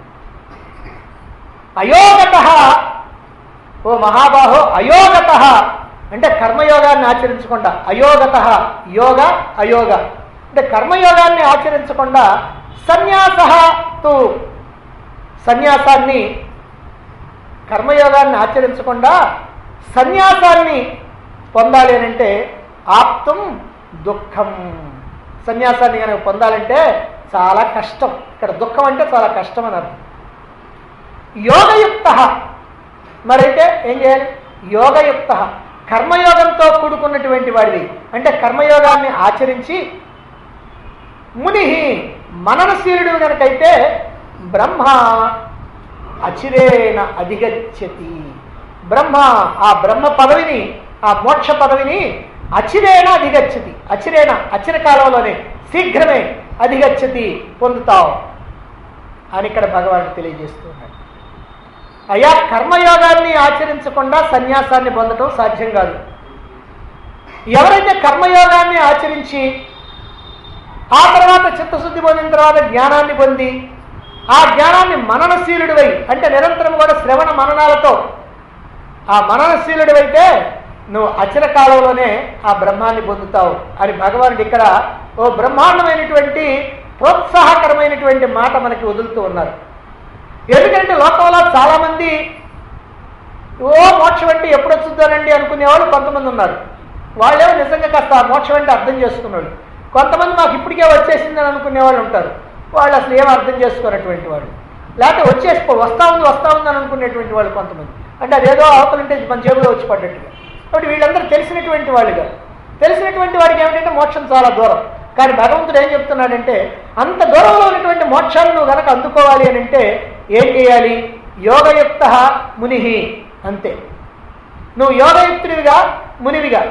Speaker 1: అయోగత ఓ మహాబాహో అయోగత అంటే కర్మయోగాన్ని ఆచరించకుండా అయోగత యోగ అయోగ అంటే కర్మయోగాన్ని ఆచరించకుండా సన్యాస తు సన్యాసాన్ని కర్మయోగాన్ని ఆచరించకుండా సన్యాసాన్ని పొందాలి అని అంటే ఆప్తం దుఃఖం సన్యాసాన్ని కనుక పొందాలంటే చాలా కష్టం ఇక్కడ దుఃఖం అంటే చాలా కష్టం అని అర్థం యోగయుక్త మరైతే ఏం చేయాలి యోగయుక్త కర్మయోగంతో కూడుకున్నటువంటి వాడివి అంటే కర్మయోగాన్ని ఆచరించి ముని మననశీలుడు కనుకైతే బ్రహ్మ అచిరేణ అధిగచ్చతి బ్రహ్మ ఆ బ్రహ్మ పదవిని ఆ మోక్ష పదవిని అచిరేణ అధిగచ్చతి అచిరేణ అచిర కాలంలోనే శీఘ్రమే అధిగచ్చతి పొందుతావు అని ఇక్కడ భగవానుడు తెలియజేస్తున్నాడు అయా కర్మయోగాన్ని ఆచరించకుండా సన్యాసాన్ని పొందటం సాధ్యం కాదు ఎవరైతే కర్మయోగాన్ని ఆచరించి ఆ తర్వాత చిత్తశుద్ధి పొందిన తర్వాత జ్ఞానాన్ని పొంది ఆ జ్ఞానాన్ని మననశీలుడివై అంటే నిరంతరం కూడా శ్రవణ మననాలతో ఆ మననశీలుడివైతే నువ్వు అచల కాలంలోనే ఆ బ్రహ్మాన్ని పొందుతావు అని భగవానుడు ఇక్కడ ఓ బ్రహ్మాండమైనటువంటి ప్రోత్సాహకరమైనటువంటి మాట మనకి వదులుతూ ఉన్నారు ఎందుకంటే లోకంలో చాలామంది ఓ మోక్షం అంటే ఎప్పుడు వచ్చుద్దానండి అనుకునేవాళ్ళు కొంతమంది ఉన్నారు వాళ్ళేమో నిజంగా కాస్త ఆ మోక్షం అంటే అర్థం చేసుకున్నాడు కొంతమంది మాకు ఇప్పటికే వచ్చేసిందని అనుకునే వాళ్ళు ఉంటారు వాళ్ళు అసలు ఏం అర్థం చేసుకోనటువంటి వాళ్ళు లేకపోతే వచ్చేసుకో వస్తా ఉంది వస్తా ఉంది అని అనుకునేటువంటి వాళ్ళు కొంతమంది అంటే అదేదో అవతలంటే మన జేబులో వచ్చి పడ్డట్టుగా కాబట్టి వీళ్ళందరూ తెలిసినటువంటి వాళ్ళుగా తెలిసినటువంటి వాడికి ఏమిటంటే మోక్షం చాలా దూరం కానీ భగవంతుడు ఏం చెప్తున్నాడంటే అంత దూరంలో ఉన్నటువంటి మోక్షాన్ని నువ్వు గనక అందుకోవాలి అని అంటే ఏం చేయాలి యోగయుక్త ముని అంతే నువ్వు యోగయుక్తుడివిగా మునివిగా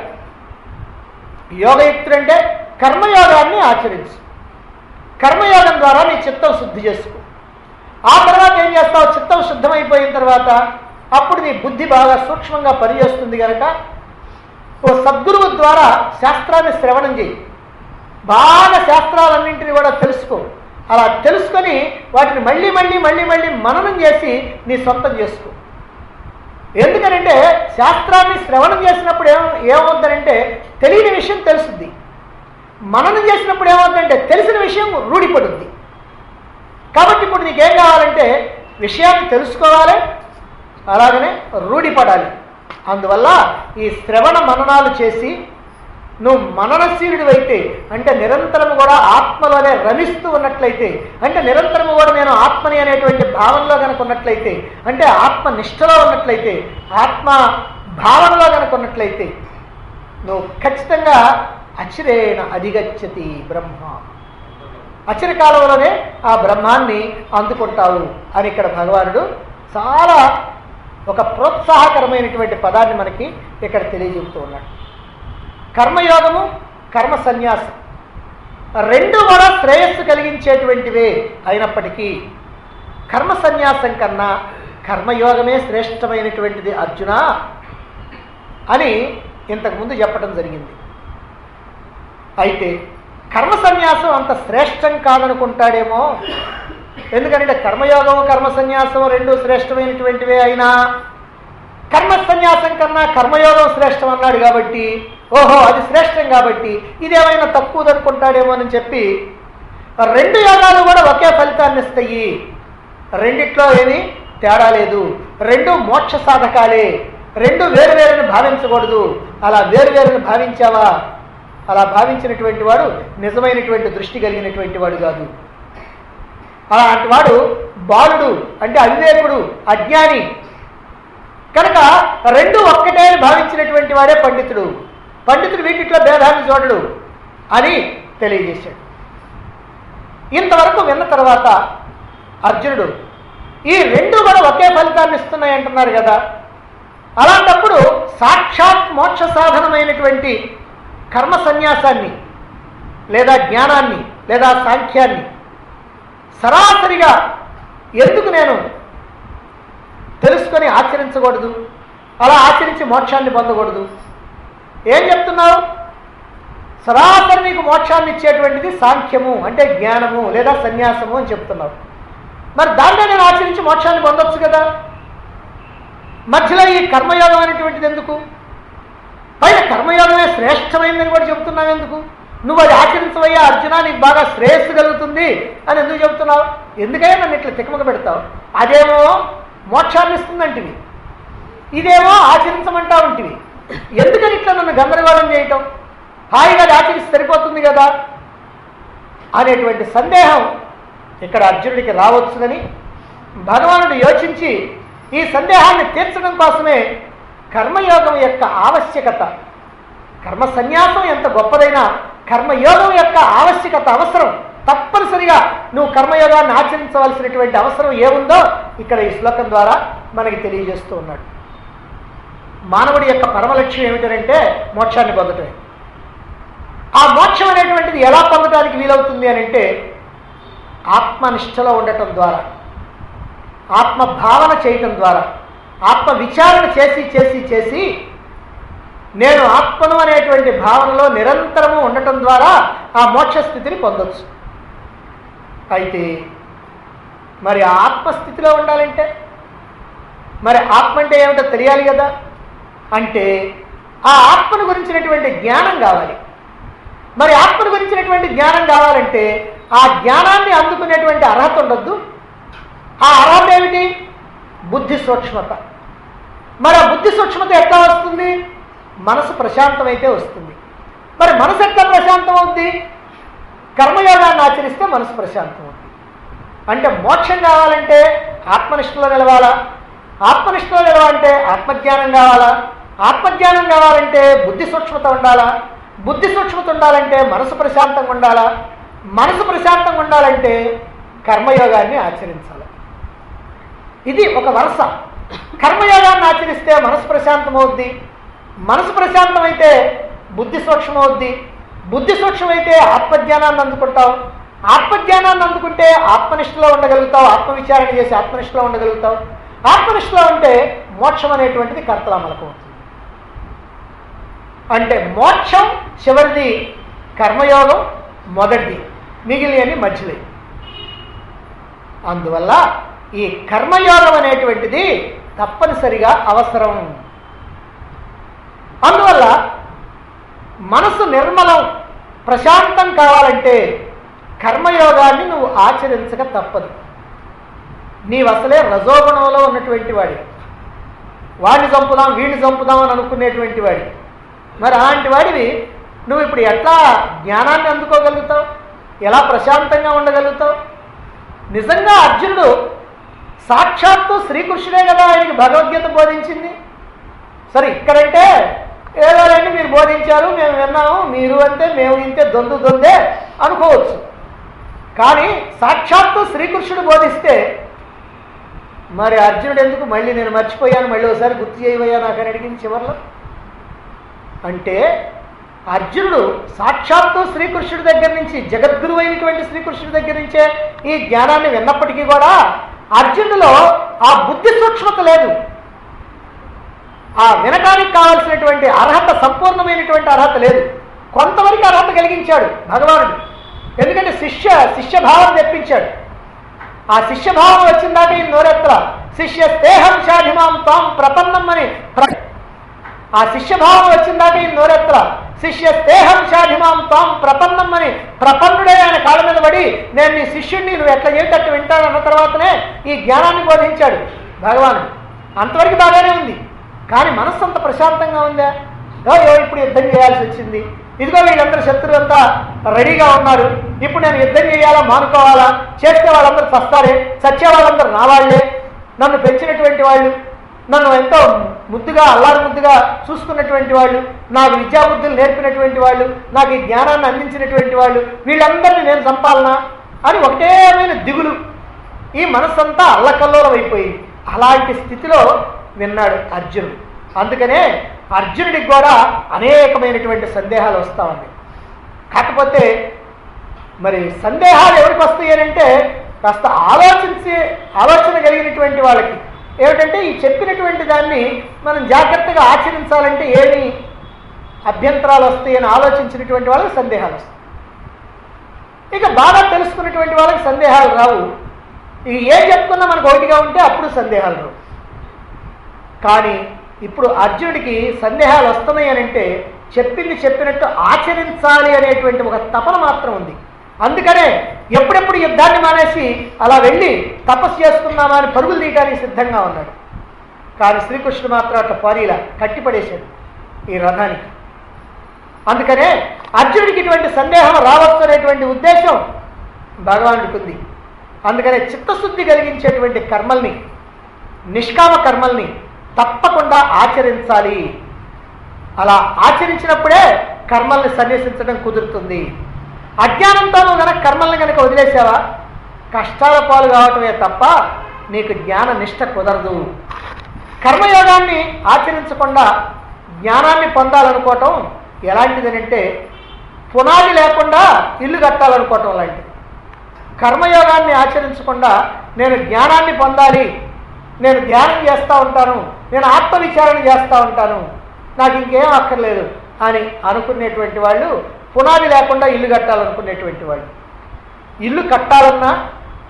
Speaker 1: యోగయుక్తుడు అంటే కర్మయోగాన్ని ఆచరించు కర్మయోగం ద్వారా నీ చిత్తం శుద్ధి చేసుకో ఆ తర్వాత ఏం చేస్తావు చిత్తం శుద్ధమైపోయిన తర్వాత అప్పుడు నీ బుద్ధి బాగా సూక్ష్మంగా పనిచేస్తుంది కనుక ఓ సద్గురువు ద్వారా శాస్త్రాన్ని శ్రవణం చేయి బాగా శాస్త్రాలన్నింటినీ కూడా తెలుసుకో అలా తెలుసుకొని వాటిని మళ్ళీ మళ్ళీ మళ్ళీ మళ్ళీ మననం చేసి నీ సొంతం చేసుకో ఎందుకనంటే శాస్త్రాన్ని శ్రవణం చేసినప్పుడు ఏం ఏమవుతుందంటే తెలియని విషయం తెలుస్తుంది మననం చేసినప్పుడు ఏమవుతుందంటే తెలిసిన విషయం రూఢిపడుద్ది కాబట్టి ఇప్పుడు నీకేం కావాలంటే విషయాన్ని తెలుసుకోవాలి అలాగనే రూఢిపడాలి అందువల్ల ఈ శ్రవణ మననాలు చేసి నువ్వు మననశీలుడు అయితే అంటే నిరంతరము కూడా ఆత్మలోనే రమిస్తూ ఉన్నట్లయితే అంటే నిరంతరము కూడా నేను ఆత్మని అనేటువంటి భావనలో కనుక ఉన్నట్లయితే అంటే ఆత్మ నిష్ఠలో ఉన్నట్లయితే ఆత్మ భావనలో కనుక ఉన్నట్లయితే నువ్వు ఖచ్చితంగా అచిరేణ అధిగచ్చతి బ్రహ్మ అచిర కాలంలోనే ఆ బ్రహ్మాన్ని అందుకుంటావు అని ఇక్కడ భగవానుడు చాలా ఒక ప్రోత్సాహకరమైనటువంటి పదాన్ని మనకి ఇక్కడ తెలియజెబుతూ ఉన్నాడు కర్మయోగము కర్మ సన్యాసం రెండు కూడా శ్రేయస్సు కలిగించేటువంటివే అయినప్పటికీ కర్మ సన్యాసం కన్నా కర్మయోగమే శ్రేష్టమైనటువంటిది అర్జున అని ఇంతకుముందు చెప్పడం జరిగింది అయితే కర్మ సన్యాసం అంత శ్రేష్టం కాదనుకుంటాడేమో ఎందుకంటే కర్మయోగం కర్మ సన్యాసం రెండు శ్రేష్టమైనటువంటివే అయినా కర్మ సన్యాసం కన్నా కర్మయోగం శ్రేష్టం అన్నాడు కాబట్టి ఓహో అది శ్రేష్టం కాబట్టి ఇదేమైనా తక్కువదనుకుంటాడేమో అని చెప్పి రెండు యోగాలు కూడా ఒకే ఫలితాన్ని ఇస్తాయి రెండిట్లో ఏమీ తేడా లేదు రెండు మోక్ష సాధకాలే రెండు వేరువేరుని భావించకూడదు అలా వేరువేరుని భావించావా అలా భావించినటువంటి వాడు నిజమైనటువంటి దృష్టి కలిగినటువంటి వాడు కాదు అలాంటి వాడు బాలుడు అంటే అవివేకుడు అజ్ఞాని కనుక రెండు ఒక్కటే అని భావించినటువంటి వాడే పండితుడు పండితుడు వీటిట్లో భేదాన్ని చూడడు అని తెలియజేశాడు ఇంతవరకు విన్న తర్వాత అర్జునుడు ఈ రెండు కూడా ఒకే ఫలితాన్ని ఇస్తున్నాయి అంటున్నారు కదా అలాంటప్పుడు సాక్షాత్ మోక్ష సాధనమైనటువంటి కర్మ సన్యాసాన్ని లేదా జ్ఞానాన్ని లేదా సాంఖ్యాన్ని సరాసరిగా ఎందుకు నేను తెలుసుకొని ఆచరించకూడదు అలా ఆచరించి మోక్షాన్ని పొందకూడదు ఏం చెప్తున్నావు సరాసరి నీకు మోక్షాన్ని ఇచ్చేటువంటిది సాంఖ్యము అంటే జ్ఞానము లేదా సన్యాసము అని చెప్తున్నావు మరి దాంట్లో నేను ఆచరించి మోక్షాన్ని పొందొచ్చు కదా మధ్యలో ఈ కర్మయోగం అనేటువంటిది ఎందుకు పైన కర్మయోగమే శ్రేష్టమైందని కూడా చెబుతున్నావు ఎందుకు నువ్వు అది ఆచరించవయ్యా అర్జున నీకు బాగా శ్రేయస్సు కలుగుతుంది అని ఎందుకు చెబుతున్నావు ఎందుకైనా నన్ను ఇట్లా తికమక పెడతావు అదేమో మోక్షాన్ని ఇస్తుందంటివి ఇదేమో ఆచరించమంటా ఉంటివి ఎందుకని ఇట్లా నన్ను గందరగోళం చేయటం హాయిగా అది ఆచరిస్తే సరిపోతుంది కదా అనేటువంటి సందేహం ఇక్కడ అర్జునుడికి రావచ్చునని భగవానుడు యోచించి ఈ సందేహాన్ని తీర్చడం కోసమే కర్మయోగం యొక్క ఆవశ్యకత కర్మ సన్యాసం ఎంత గొప్పదైనా కర్మయోగం యొక్క ఆవశ్యకత అవసరం తప్పనిసరిగా నువ్వు కర్మయోగాన్ని ఆచరించవలసినటువంటి అవసరం ఏముందో ఇక్కడ ఈ శ్లోకం ద్వారా మనకి తెలియజేస్తూ ఉన్నాడు మానవుడి యొక్క పరమ లక్ష్యం ఏమిటంటే మోక్షాన్ని పొందటమే ఆ మోక్షం అనేటువంటిది ఎలా పొందడానికి వీలవుతుంది అని అంటే ఆత్మనిష్టలో ఉండటం ద్వారా ఆత్మ భావన చేయటం ద్వారా ఆత్మ విచారణ చేసి చేసి చేసి నేను ఆత్మను అనేటువంటి భావనలో నిరంతరము ఉండటం ద్వారా ఆ మోక్ష స్థితిని పొందొచ్చు అయితే మరి ఆ ఆత్మస్థితిలో ఉండాలంటే మరి ఆత్మ అంటే ఏమిటో తెలియాలి కదా అంటే ఆ ఆత్మను గురించినటువంటి జ్ఞానం కావాలి మరి ఆత్మను గురించినటువంటి జ్ఞానం కావాలంటే ఆ జ్ఞానాన్ని అందుకునేటువంటి అర్హత ఉండొద్దు ఆ అర్హత ఏమిటి బుద్ధి సూక్ష్మత మరి ఆ బుద్ధి సూక్ష్మత ఎట్లా వస్తుంది మనసు ప్రశాంతమైతే వస్తుంది మరి మనసు ఎట్లా ప్రశాంతం అవుద్ది కర్మయోగాన్ని ఆచరిస్తే మనసు ప్రశాంతం అవుతుంది అంటే మోక్షం కావాలంటే ఆత్మనిష్టలో నిలవాలా ఆత్మనిష్టలో నిలవాలంటే ఆత్మజ్ఞానం కావాలా ఆత్మజ్ఞానం కావాలంటే బుద్ధి సూక్ష్మత ఉండాలా బుద్ధి సూక్ష్మత ఉండాలంటే మనసు ప్రశాంతంగా ఉండాలా మనసు ప్రశాంతంగా ఉండాలంటే కర్మయోగాన్ని ఆచరించాలి ఇది ఒక వరుస కర్మయోగాన్ని ఆచరిస్తే మనసు ప్రశాంతమవుద్ది మనసు ప్రశాంతమైతే బుద్ధి సూక్ష్మమవుద్ది బుద్ధి సూక్ష్మమైతే ఆత్మజ్ఞానాన్ని అందుకుంటావు ఆత్మజ్ఞానాన్ని అందుకుంటే ఆత్మనిష్టలో ఉండగలుగుతావు ఆత్మవిచారణ చేసి ఆత్మనిష్టలో ఉండగలుగుతావు ఆత్మనిష్టలో ఉంటే మోక్షం అనేటువంటిది కర్తలమలకు అవుతుంది అంటే మోక్షం చివరిది కర్మయోగం మొదటిది మిగిలినవి మధ్యలో అందువల్ల ఈ కర్మయోగం అనేటువంటిది తప్పనిసరిగా అవసరం అందువల్ల మనసు నిర్మలం ప్రశాంతం కావాలంటే కర్మయోగాన్ని నువ్వు ఆచరించక తప్పదు నీవు అసలే రజోగుణంలో ఉన్నటువంటి వాడి వాడిని చంపుదాం వీడిని చంపుదాం అని అనుకునేటువంటి వాడి మరి అలాంటి వాడివి నువ్వు ఇప్పుడు ఎట్లా జ్ఞానాన్ని అందుకోగలుగుతావు ఎలా ప్రశాంతంగా ఉండగలుగుతావు నిజంగా అర్జునుడు సాక్షాత్తు శ్రీకృష్ణుడే కదా ఆయనకి భగవద్గీత బోధించింది సరే ఇక్కడంటే ఏదోలేండి మీరు బోధించారు మేము విన్నాము మీరు అంతే మేము ఇంతే దొందు దొందే అనుకోవచ్చు కానీ సాక్షాత్తు శ్రీకృష్ణుడు బోధిస్తే మరి అర్జునుడు ఎందుకు మళ్ళీ నేను మర్చిపోయాను మళ్ళీ ఒకసారి గుర్తు చేయవయ్యా నాకు అని అడిగింది చివరిలో అంటే అర్జునుడు సాక్షాత్తు శ్రీకృష్ణుడి దగ్గర నుంచి జగద్గురు అయినటువంటి శ్రీకృష్ణుడి దగ్గర నుంచే ఈ జ్ఞానాన్ని విన్నప్పటికీ కూడా అర్జునుడిలో ఆ బుద్ధి సూక్ష్మత లేదు ఆ వినటానికి కావలసినటువంటి అర్హత సంపూర్ణమైనటువంటి అర్హత లేదు కొంతవరకు అర్హత కలిగించాడు భగవానుడు ఎందుకంటే శిష్య శిష్యభావం తెప్పించాడు ఆ శిష్యభావం వచ్చిందాక ఈ నోరెత్తల శిష్య స్నేహం షాధిమాం తాం ప్రపన్నం అని ప్ర- ఆ శిష్యభావం వచ్చిందాక ఈ నోరెత్తల శిష్య స్నేహం షాధిమాం తాం ప్రపన్నం అని ప్రపన్నుడే ఆయన కాళ్ళ మీద పడి నేను నీ శిష్యుడిని నువ్వు ఎట్లా చేసేటట్టు వింటాను అన్న తర్వాతనే ఈ జ్ఞానాన్ని బోధించాడు భగవానుడు అంతవరకు బాగానే ఉంది కానీ మనస్సు అంత ప్రశాంతంగా ఉందా ఓ ఓ, ఇప్పుడు యుద్ధం చేయాల్సి వచ్చింది ఇదిగో వీళ్ళందరూ శత్రువులంతా రెడీగా ఉన్నారు ఇప్పుడు నేను యుద్ధం చేయాలా మానుకోవాలా చేస్తే వాళ్ళందరూ చస్తారే చచ్చే వాళ్ళందరూ నా వాళ్ళే నన్ను పెంచినటువంటి వాళ్ళు నన్ను ఎంతో ముద్దుగా అల్లారు ముద్దుగా చూసుకున్నటువంటి వాళ్ళు నాకు విద్యాబుద్ధులు నేర్పినటువంటి వాళ్ళు నాకు ఈ జ్ఞానాన్ని అందించినటువంటి వాళ్ళు వీళ్ళందరినీ నేను చంపాలనా అని ఒకటేమైన దిగులు ఈ మనస్సంతా అల్లకల్లోలం అయిపోయింది అలాంటి స్థితిలో విన్నాడు అర్జునుడు అందుకనే అర్జునుడికి కూడా అనేకమైనటువంటి సందేహాలు వస్తూ ఉన్నాయి కాకపోతే మరి సందేహాలు ఎవరికి వస్తాయి అని అంటే కాస్త ఆలోచించి ఆలోచన కలిగినటువంటి వాళ్ళకి ఏమిటంటే ఈ చెప్పినటువంటి దాన్ని మనం జాగ్రత్తగా ఆచరించాలంటే ఏమి అభ్యంతరాలు వస్తాయని ఆలోచించినటువంటి వాళ్ళకి సందేహాలు వస్తాయి ఇక బాగా తెలుసుకున్నటువంటి వాళ్ళకి సందేహాలు రావు ఇక ఏం చెప్పుకున్నా మనకు ఒకటిగా ఉంటే అప్పుడు సందేహాలు రావు కానీ ఇప్పుడు అర్జునుడికి సందేహాలు వస్తున్నాయి అని అంటే చెప్పింది చెప్పినట్టు ఆచరించాలి అనేటువంటి ఒక తపన మాత్రం ఉంది అందుకనే ఎప్పుడెప్పుడు యుద్ధాన్ని మానేసి అలా వెళ్ళి తపస్సు చేసుకుందామా అని పరుగులు తీయడానికి సిద్ధంగా ఉన్నాడు కానీ శ్రీకృష్ణుడు మాత్రం అట్లా పారీలా కట్టిపడేశాడు ఈ రథానికి అందుకనే అర్జునుడికి ఇటువంటి సందేహం రావచ్చు అనేటువంటి ఉద్దేశం భగవానుడికి ఉంది అందుకనే చిత్తశుద్ధి కలిగించేటువంటి కర్మల్ని నిష్కామ కర్మల్ని తప్పకుండా ఆచరించాలి అలా ఆచరించినప్పుడే కర్మల్ని సన్యసించడం కుదురుతుంది అజ్ఞానంతో నువ్వు కనుక కర్మల్ని కనుక వదిలేసావా కష్టాల పాలు కావటమే తప్ప నీకు జ్ఞాన నిష్ట కుదరదు కర్మయోగాన్ని ఆచరించకుండా జ్ఞానాన్ని పొందాలనుకోవటం ఎలాంటిదనంటే పునాది లేకుండా ఇల్లు కట్టాలనుకోవటం లాంటిది కర్మయోగాన్ని ఆచరించకుండా నేను జ్ఞానాన్ని పొందాలి నేను ధ్యానం చేస్తూ ఉంటాను నేను ఆత్మవిచారణ చేస్తూ ఉంటాను నాకు ఇంకేం అక్కర్లేదు అని అనుకునేటువంటి వాళ్ళు పునాది లేకుండా ఇల్లు కట్టాలనుకునేటువంటి వాళ్ళు ఇల్లు కట్టాలన్నా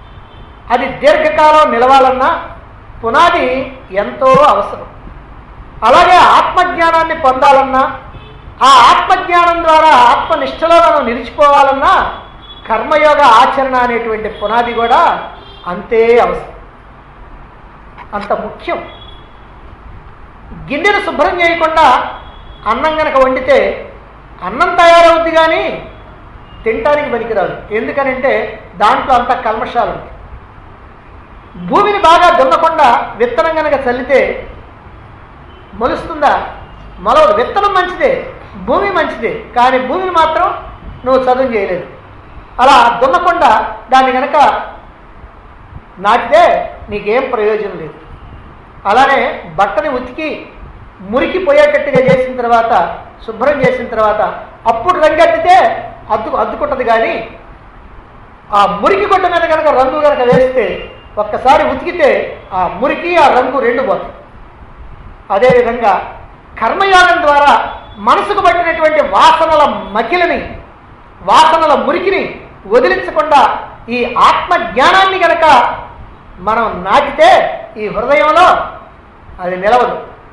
Speaker 1: అది దీర్ఘకాలం నిలవాలన్నా పునాది ఎంతో అవసరం అలాగే ఆత్మజ్ఞానాన్ని పొందాలన్నా ఆ ఆత్మజ్ఞానం ద్వారా ఆత్మనిష్టలో మనం నిలిచిపోవాలన్నా కర్మయోగ ఆచరణ అనేటువంటి పునాది కూడా అంతే అవసరం అంత ముఖ్యం గిన్నెను శుభ్రం చేయకుండా అన్నం గనక వండితే అన్నం తయారవుద్ది కానీ తినటానికి పనికిరాదు ఎందుకనంటే దాంట్లో అంత కల్మషాలు ఉంటాయి భూమిని బాగా దున్నకుండా విత్తనం గనక చల్లితే మొలుస్తుందా మొలవదు విత్తనం మంచిదే భూమి మంచిదే కానీ భూమిని మాత్రం నువ్వు చదువు చేయలేదు అలా దున్నకుండా దాన్ని గనక నాటితే నీకేం ప్రయోజనం లేదు అలానే బట్టని ఉతికి మురికి పోయేటట్టుగా చేసిన తర్వాత శుభ్రం చేసిన తర్వాత అప్పుడు రంగెత్తితే అద్దు అద్దుకుంటుంది కానీ ఆ మురికి గుడ్డ మీద కనుక రంగు కనుక వేస్తే ఒక్కసారి ఉతికితే ఆ మురికి ఆ రంగు రెండు పోతాయి అదేవిధంగా కర్మయోగం ద్వారా మనసుకు పట్టినటువంటి వాసనల మకిలని వాసనల మురికిని వదిలించకుండా ఈ ఆత్మ జ్ఞానాన్ని గనక మనం నాటితే ఈ హృదయంలో అది నిలవదు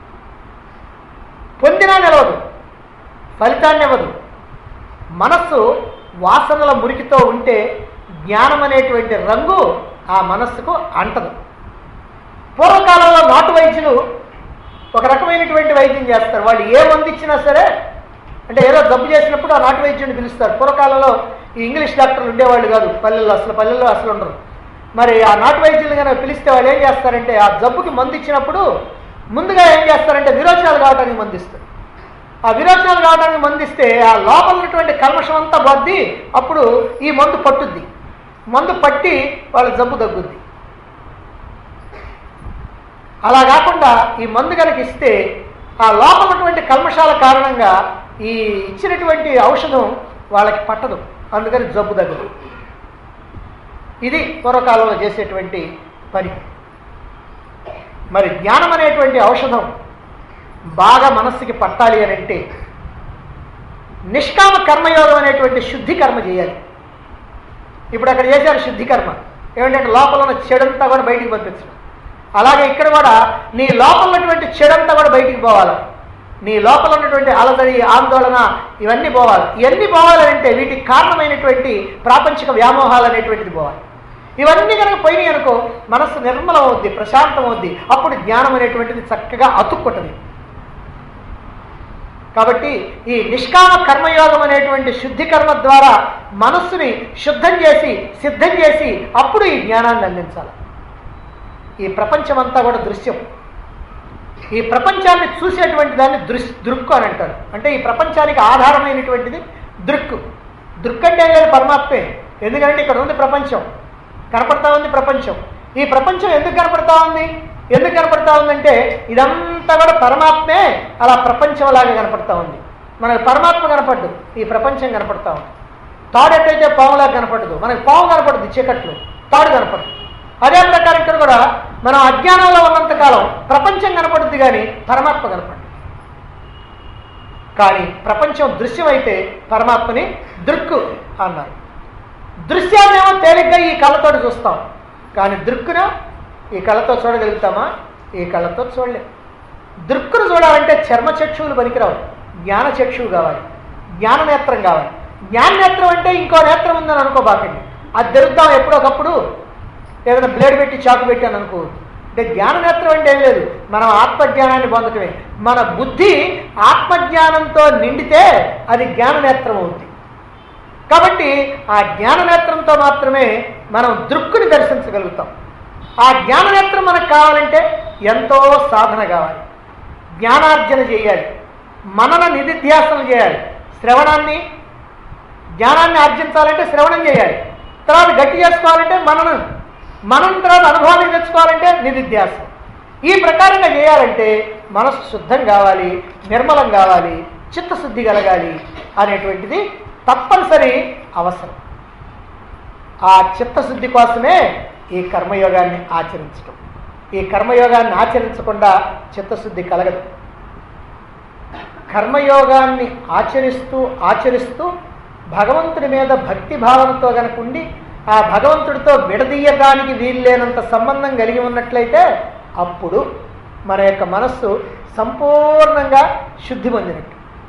Speaker 1: పొందినా నిలవదు ఫలితాన్ని ఇవ్వదు మనస్సు వాసనల మురికితో ఉంటే జ్ఞానం అనేటువంటి రంగు ఆ మనస్సుకు అంటదు పూర్వకాలంలో నాటు వైద్యులు ఒక రకమైనటువంటి వైద్యం చేస్తారు వాళ్ళు ఏ మందు ఇచ్చినా సరే అంటే ఏదో జబ్బు చేసినప్పుడు ఆ నాటు వైద్యుడిని పిలుస్తారు పూర్వకాలంలో ఈ ఇంగ్లీష్ డాక్టర్లు ఉండేవాళ్ళు కాదు పల్లెల్లో అసలు పల్లెల్లో అసలు ఉండరు మరి ఆ నాటు వైద్యులు కనుక పిలిస్తే వాళ్ళు ఏం చేస్తారంటే ఆ జబ్బుకి మందు ఇచ్చినప్పుడు ముందుగా ఏం చేస్తారంటే విరోచనాలు కావడానికి మందు ఇస్తారు ఆ విరోచనాలు కావడానికి మందు ఇస్తే ఆ లోపల ఉన్నటువంటి కల్మషం అంతా బొద్ది అప్పుడు ఈ మందు పట్టుద్ది మందు పట్టి వాళ్ళ జబ్బు తగ్గుద్ది అలా కాకుండా ఈ మందు కనుక ఇస్తే ఆ లోపల ఉన్నటువంటి కల్మషాల కారణంగా ఈ ఇచ్చినటువంటి ఔషధం వాళ్ళకి పట్టదు అందుకని జబ్బు తగ్గదు ఇది పూర్వకాలంలో చేసేటువంటి పని మరి జ్ఞానం అనేటువంటి ఔషధం బాగా మనస్సుకి పట్టాలి అని అంటే నిష్కామ కర్మయోగం అనేటువంటి శుద్ధి కర్మ చేయాలి ఇప్పుడు అక్కడ చేశారు శుద్ధి కర్మ ఏమిటంటే లోపల ఉన్న చెడంతా కూడా బయటికి పంపించడం అలాగే ఇక్కడ కూడా నీ లోపల ఉన్నటువంటి చెడంతా కూడా బయటికి పోవాలి నీ లోపల ఉన్నటువంటి అలజడి ఆందోళన ఇవన్నీ పోవాలి ఇవన్నీ పోవాలంటే వీటికి కారణమైనటువంటి ప్రాపంచిక వ్యామోహాలు అనేటువంటిది పోవాలి ఇవన్నీ కనుక పోయినాయి అనుకో మనస్సు నిర్మలం అవుద్ది ప్రశాంతం అవుద్ది అప్పుడు జ్ఞానం అనేటువంటిది చక్కగా అతుక్కుంటుంది కాబట్టి ఈ నిష్కామ కర్మయోగం అనేటువంటి శుద్ధి కర్మ ద్వారా మనస్సుని శుద్ధం చేసి సిద్ధం చేసి అప్పుడు ఈ జ్ఞానాన్ని అందించాలి ఈ ప్రపంచం అంతా కూడా దృశ్యం ఈ ప్రపంచాన్ని చూసేటువంటి దాన్ని దృశ్ దృక్కు అని అంటారు అంటే ఈ ప్రపంచానికి ఆధారమైనటువంటిది దృక్కు దృక్ అంటే ఏం లేదు పరమాత్మే ఎందుకంటే ఇక్కడ ఉంది ప్రపంచం కనపడతా ఉంది ప్రపంచం ఈ ప్రపంచం ఎందుకు కనపడతా ఉంది ఎందుకు కనపడతా ఉందంటే ఇదంతా కూడా పరమాత్మే అలా ప్రపంచంలాగా కనపడతా ఉంది మనకు పరమాత్మ కనపడ్డు ఈ ప్రపంచం కనపడతా ఉంది తాడు ఎట్టయితే పాములాగా కనపడదు మనకి పాము కనపడుద్ది చీకట్లు తాడు కనపడదు అదే ప్రకారం ఇక్కడ కూడా మనం అజ్ఞానంలో ఉన్నంతకాలం ప్రపంచం కనపడుద్ది కానీ పరమాత్మ కనపడదు కానీ ప్రపంచం దృశ్యమైతే పరమాత్మని దృక్కు అన్నారు దృశ్యాన్నేమో తేలిగ్గా ఈ కళ్ళతోటి చూస్తాం కానీ దృక్కున ఈ కళ్ళతో చూడగలుగుతామా ఈ కళ్ళతో చూడలేం దృక్కును చూడాలంటే చర్మ చక్షువులు పనికిరావు జ్ఞాన చక్షువు కావాలి జ్ఞాన నేత్రం కావాలి జ్ఞాన నేత్రం అంటే ఇంకో నేత్రం ఉందని అనుకోబాకండి అది తెరుద్దాం ఎప్పుడొకప్పుడు ఏదైనా బ్లేడ్ పెట్టి చాకు పెట్టాను అనుకో అంటే జ్ఞాన నేత్రం అంటే ఏం లేదు మనం ఆత్మజ్ఞానాన్ని పొందటమే మన బుద్ధి ఆత్మజ్ఞానంతో నిండితే అది జ్ఞాన నేత్రం అవుతుంది కాబట్టి ఆ జ్ఞాననేత్రంతో మాత్రమే మనం దృక్కుని దర్శించగలుగుతాం ఆ జ్ఞాననేత్రం మనకు కావాలంటే ఎంతో సాధన కావాలి జ్ఞానార్జన చేయాలి మనన నిధిధ్యాసన చేయాలి శ్రవణాన్ని జ్ఞానాన్ని ఆర్జించాలంటే శ్రవణం చేయాలి తర్వాత గట్టి చేసుకోవాలంటే మననం మనం తర్వాత అనుభవానికి తెచ్చుకోవాలంటే నిధిధ్యాసం ఈ ప్రకారంగా చేయాలంటే మనసు శుద్ధం కావాలి నిర్మలం కావాలి చిత్తశుద్ధి కలగాలి అనేటువంటిది తప్పనిసరి అవసరం ఆ చిత్తశుద్ధి కోసమే ఈ కర్మయోగాన్ని ఆచరించడం ఈ కర్మయోగాన్ని ఆచరించకుండా చిత్తశుద్ధి కలగదు కర్మయోగాన్ని ఆచరిస్తూ ఆచరిస్తూ భగవంతుడి మీద భక్తి భావనతో గనక ఉండి ఆ భగవంతుడితో విడదీయడానికి వీల్లేనంత సంబంధం కలిగి ఉన్నట్లయితే అప్పుడు మన యొక్క మనస్సు సంపూర్ణంగా శుద్ధి పొందినట్టు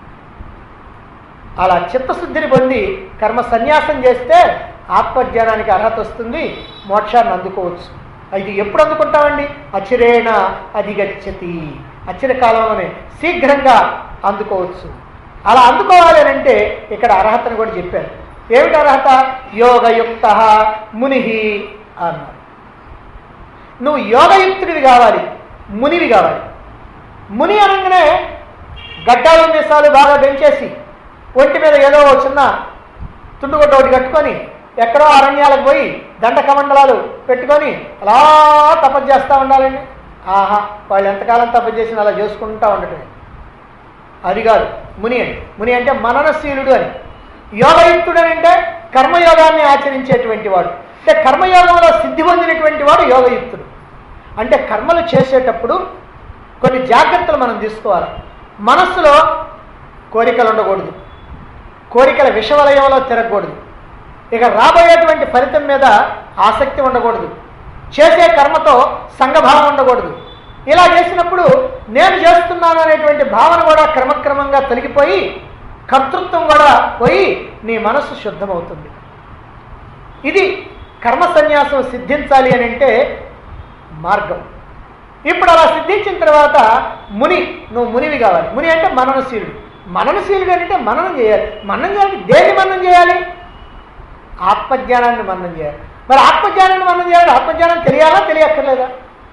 Speaker 1: అలా చిత్తశుద్ధిని పొంది కర్మ సన్యాసం చేస్తే ఆత్మజ్ఞానానికి అర్హత వస్తుంది మోక్షాన్ని అందుకోవచ్చు ఇది ఎప్పుడు అందుకుంటామండి అచిరేణ అధిగచ్చతి అచిర కాలంలోనే శీఘ్రంగా అందుకోవచ్చు అలా అందుకోవాలి అని అంటే ఇక్కడ అర్హతను కూడా చెప్పారు ఏమిటి అర్హత యోగయుక్త ముని అన్నారు నువ్వు యోగయుక్తుడివి కావాలి మునివి కావాలి ముని అనగానే గడ్డాలు మీసాలు బాగా పెంచేసి ఒంటి మీద ఏదో ఓ చిన్న తుండుగుడ్డ ఒకటి కట్టుకొని ఎక్కడో అరణ్యాలకు పోయి దండ కమండలాలు పెట్టుకొని అలా తపస్సు చేస్తూ ఉండాలండి ఆహా వాళ్ళు ఎంతకాలం తపస్సు చేసిన అలా చేసుకుంటూ ఉండటమే అది కాదు ముని అని ముని అంటే మననశీలుడు అని యోగయుక్తుడు అని అంటే కర్మయోగాన్ని ఆచరించేటువంటి వాడు అంటే కర్మయోగంలో సిద్ధి పొందినటువంటి వాడు యోగయుక్తుడు అంటే కర్మలు చేసేటప్పుడు కొన్ని జాగ్రత్తలు మనం తీసుకోవాలి మనస్సులో కోరికలు ఉండకూడదు కోరికల విషవలయంలో తిరగకూడదు ఇక రాబోయేటువంటి ఫలితం మీద ఆసక్తి ఉండకూడదు చేసే కర్మతో సంఘభావం ఉండకూడదు ఇలా చేసినప్పుడు నేను చేస్తున్నాను అనేటువంటి భావన కూడా క్రమక్రమంగా తొలగిపోయి కర్తృత్వం కూడా పోయి నీ మనస్సు శుద్ధమవుతుంది ఇది కర్మ సన్యాసం సిద్ధించాలి అని అంటే మార్గం ఇప్పుడు అలా సిద్ధించిన తర్వాత ముని నువ్వు మునివి కావాలి ముని అంటే మననశీలుడు మననశీలుడు అంటే మననం చేయాలి మననం చేయాలి దేన్ని మననం చేయాలి ఆత్మజ్ఞానాన్ని మననం చేయాలి మరి ఆత్మజ్ఞానాన్ని మననం చేయాలి ఆత్మజ్ఞానం తెలియాలా తెలియక్కర్లేదా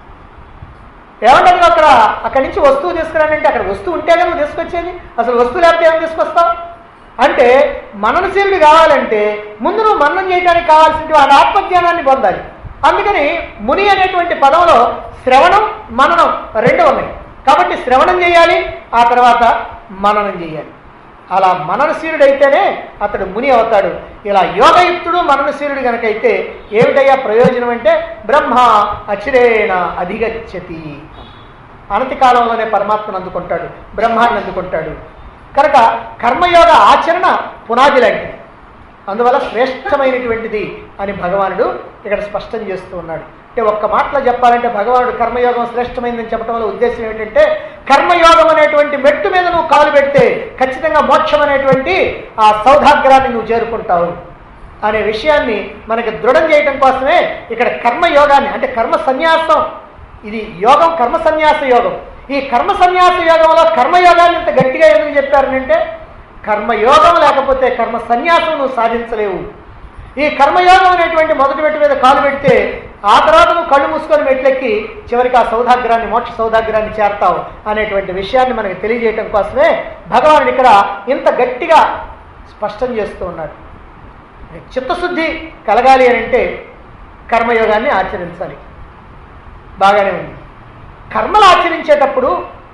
Speaker 1: ఏమంటారు అక్కడ అక్కడి నుంచి వస్తువు తీసుకురండి అంటే అక్కడ వస్తువు ఉంటేనే నువ్వు తీసుకొచ్చేది అసలు వస్తువు లేకపోతే ఏం తీసుకొస్తావు అంటే మననశీలుడు కావాలంటే ముందు నువ్వు మననం చేయడానికి కావాల్సిన ఆ ఆత్మజ్ఞానాన్ని పొందాలి అందుకని ముని అనేటువంటి పదంలో శ్రవణం మననం రెండు ఉన్నాయి కాబట్టి శ్రవణం చేయాలి ఆ తర్వాత మననం చేయాలి అలా మననశీలుడైతేనే అతడు ముని అవుతాడు ఇలా యోగయుక్తుడు మననశీలుడు గనకైతే ఏమిటయ్యా ప్రయోజనం అంటే బ్రహ్మ అచిరేణ అధిగచ్చతి అనతి కాలంలోనే పరమాత్మను అందుకుంటాడు బ్రహ్మాన్ని అందుకుంటాడు కనుక కర్మయోగ ఆచరణ పునాది లాంటిది అందువల్ల శ్రేష్టమైనటువంటిది అని భగవానుడు ఇక్కడ స్పష్టం చేస్తూ ఉన్నాడు అంటే ఒక్క మాటలో చెప్పాలంటే భగవానుడు కర్మయోగం శ్రేష్టమైందని చెప్పడం వల్ల ఉద్దేశం ఏంటంటే కర్మయోగం అనేటువంటి మెట్టు మీద నువ్వు కాలు పెడితే ఖచ్చితంగా మోక్షం అనేటువంటి ఆ సౌధాగ్రాన్ని నువ్వు చేరుకుంటావు అనే విషయాన్ని మనకి దృఢం చేయటం కోసమే ఇక్కడ కర్మయోగాన్ని అంటే కర్మ సన్యాసం ఇది యోగం కర్మ సన్యాస యోగం ఈ కర్మ సన్యాస యోగంలో కర్మయోగాన్ని ఇంత గట్టిగా ఎందుకు చెప్పారనంటే కర్మయోగం లేకపోతే కర్మ సన్యాసం నువ్వు సాధించలేవు ఈ కర్మయోగం అనేటువంటి మొదటి మెట్టు మీద కాలు పెడితే ఆ తర్వాత నువ్వు కళ్ళు మూసుకొని మెట్లెక్కి చివరికి ఆ సౌధాగ్రాన్ని మోక్ష సౌధాగ్రాన్ని చేరతావు అనేటువంటి విషయాన్ని మనకి తెలియజేయటం కోసమే భగవానుడు ఇక్కడ ఇంత గట్టిగా స్పష్టం చేస్తూ ఉన్నాడు చిత్తశుద్ధి కలగాలి అని అంటే కర్మయోగాన్ని ఆచరించాలి బాగానే ఉంది కర్మలు ఆచరించేటప్పుడు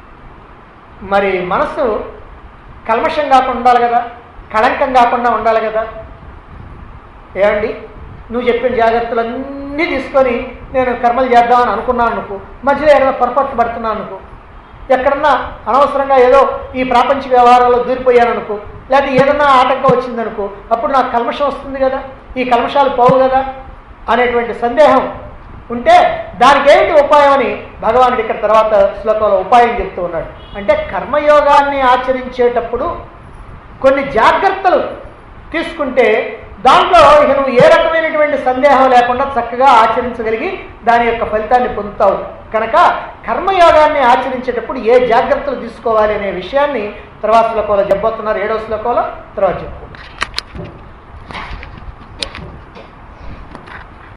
Speaker 1: మరి మనసు కల్మషం కాకుండా ఉండాలి కదా కళంకం కాకుండా ఉండాలి కదా ఏమండి నువ్వు చెప్పిన జాగ్రత్తలన్నీ తీసుకొని నేను కర్మలు చేద్దామని అనుకున్నాను అనుకో మధ్యలో ఏదైనా పొరపాట్లు పడుతున్నాను అనుకో ఎక్కడన్నా అనవసరంగా ఏదో ఈ ప్రాపంచిక వ్యవహారాల్లో దూరిపోయాను అనుకో లేకపోతే ఏదన్నా ఆటంకం వచ్చిందనుకో అప్పుడు నాకు కల్మషం వస్తుంది కదా ఈ కల్మషాలు పోవు కదా అనేటువంటి సందేహం ఉంటే దానికి ఏమిటి ఉపాయం అని భగవానుడు ఇక్కడ తర్వాత శ్లోకంలో ఉపాయం చెప్తూ ఉన్నాడు అంటే కర్మయోగాన్ని ఆచరించేటప్పుడు కొన్ని జాగ్రత్తలు తీసుకుంటే దాంట్లో ఇక నువ్వు ఏ రకమైనటువంటి సందేహం లేకుండా చక్కగా ఆచరించగలిగి దాని యొక్క ఫలితాన్ని పొందుతావు కనుక కర్మయోగాన్ని ఆచరించేటప్పుడు ఏ జాగ్రత్తలు తీసుకోవాలి అనే విషయాన్ని తర్వాత శ్లోకంలో చెప్పబోతున్నారు ఏడవ శ్లోకంలో తర్వాత చెప్పు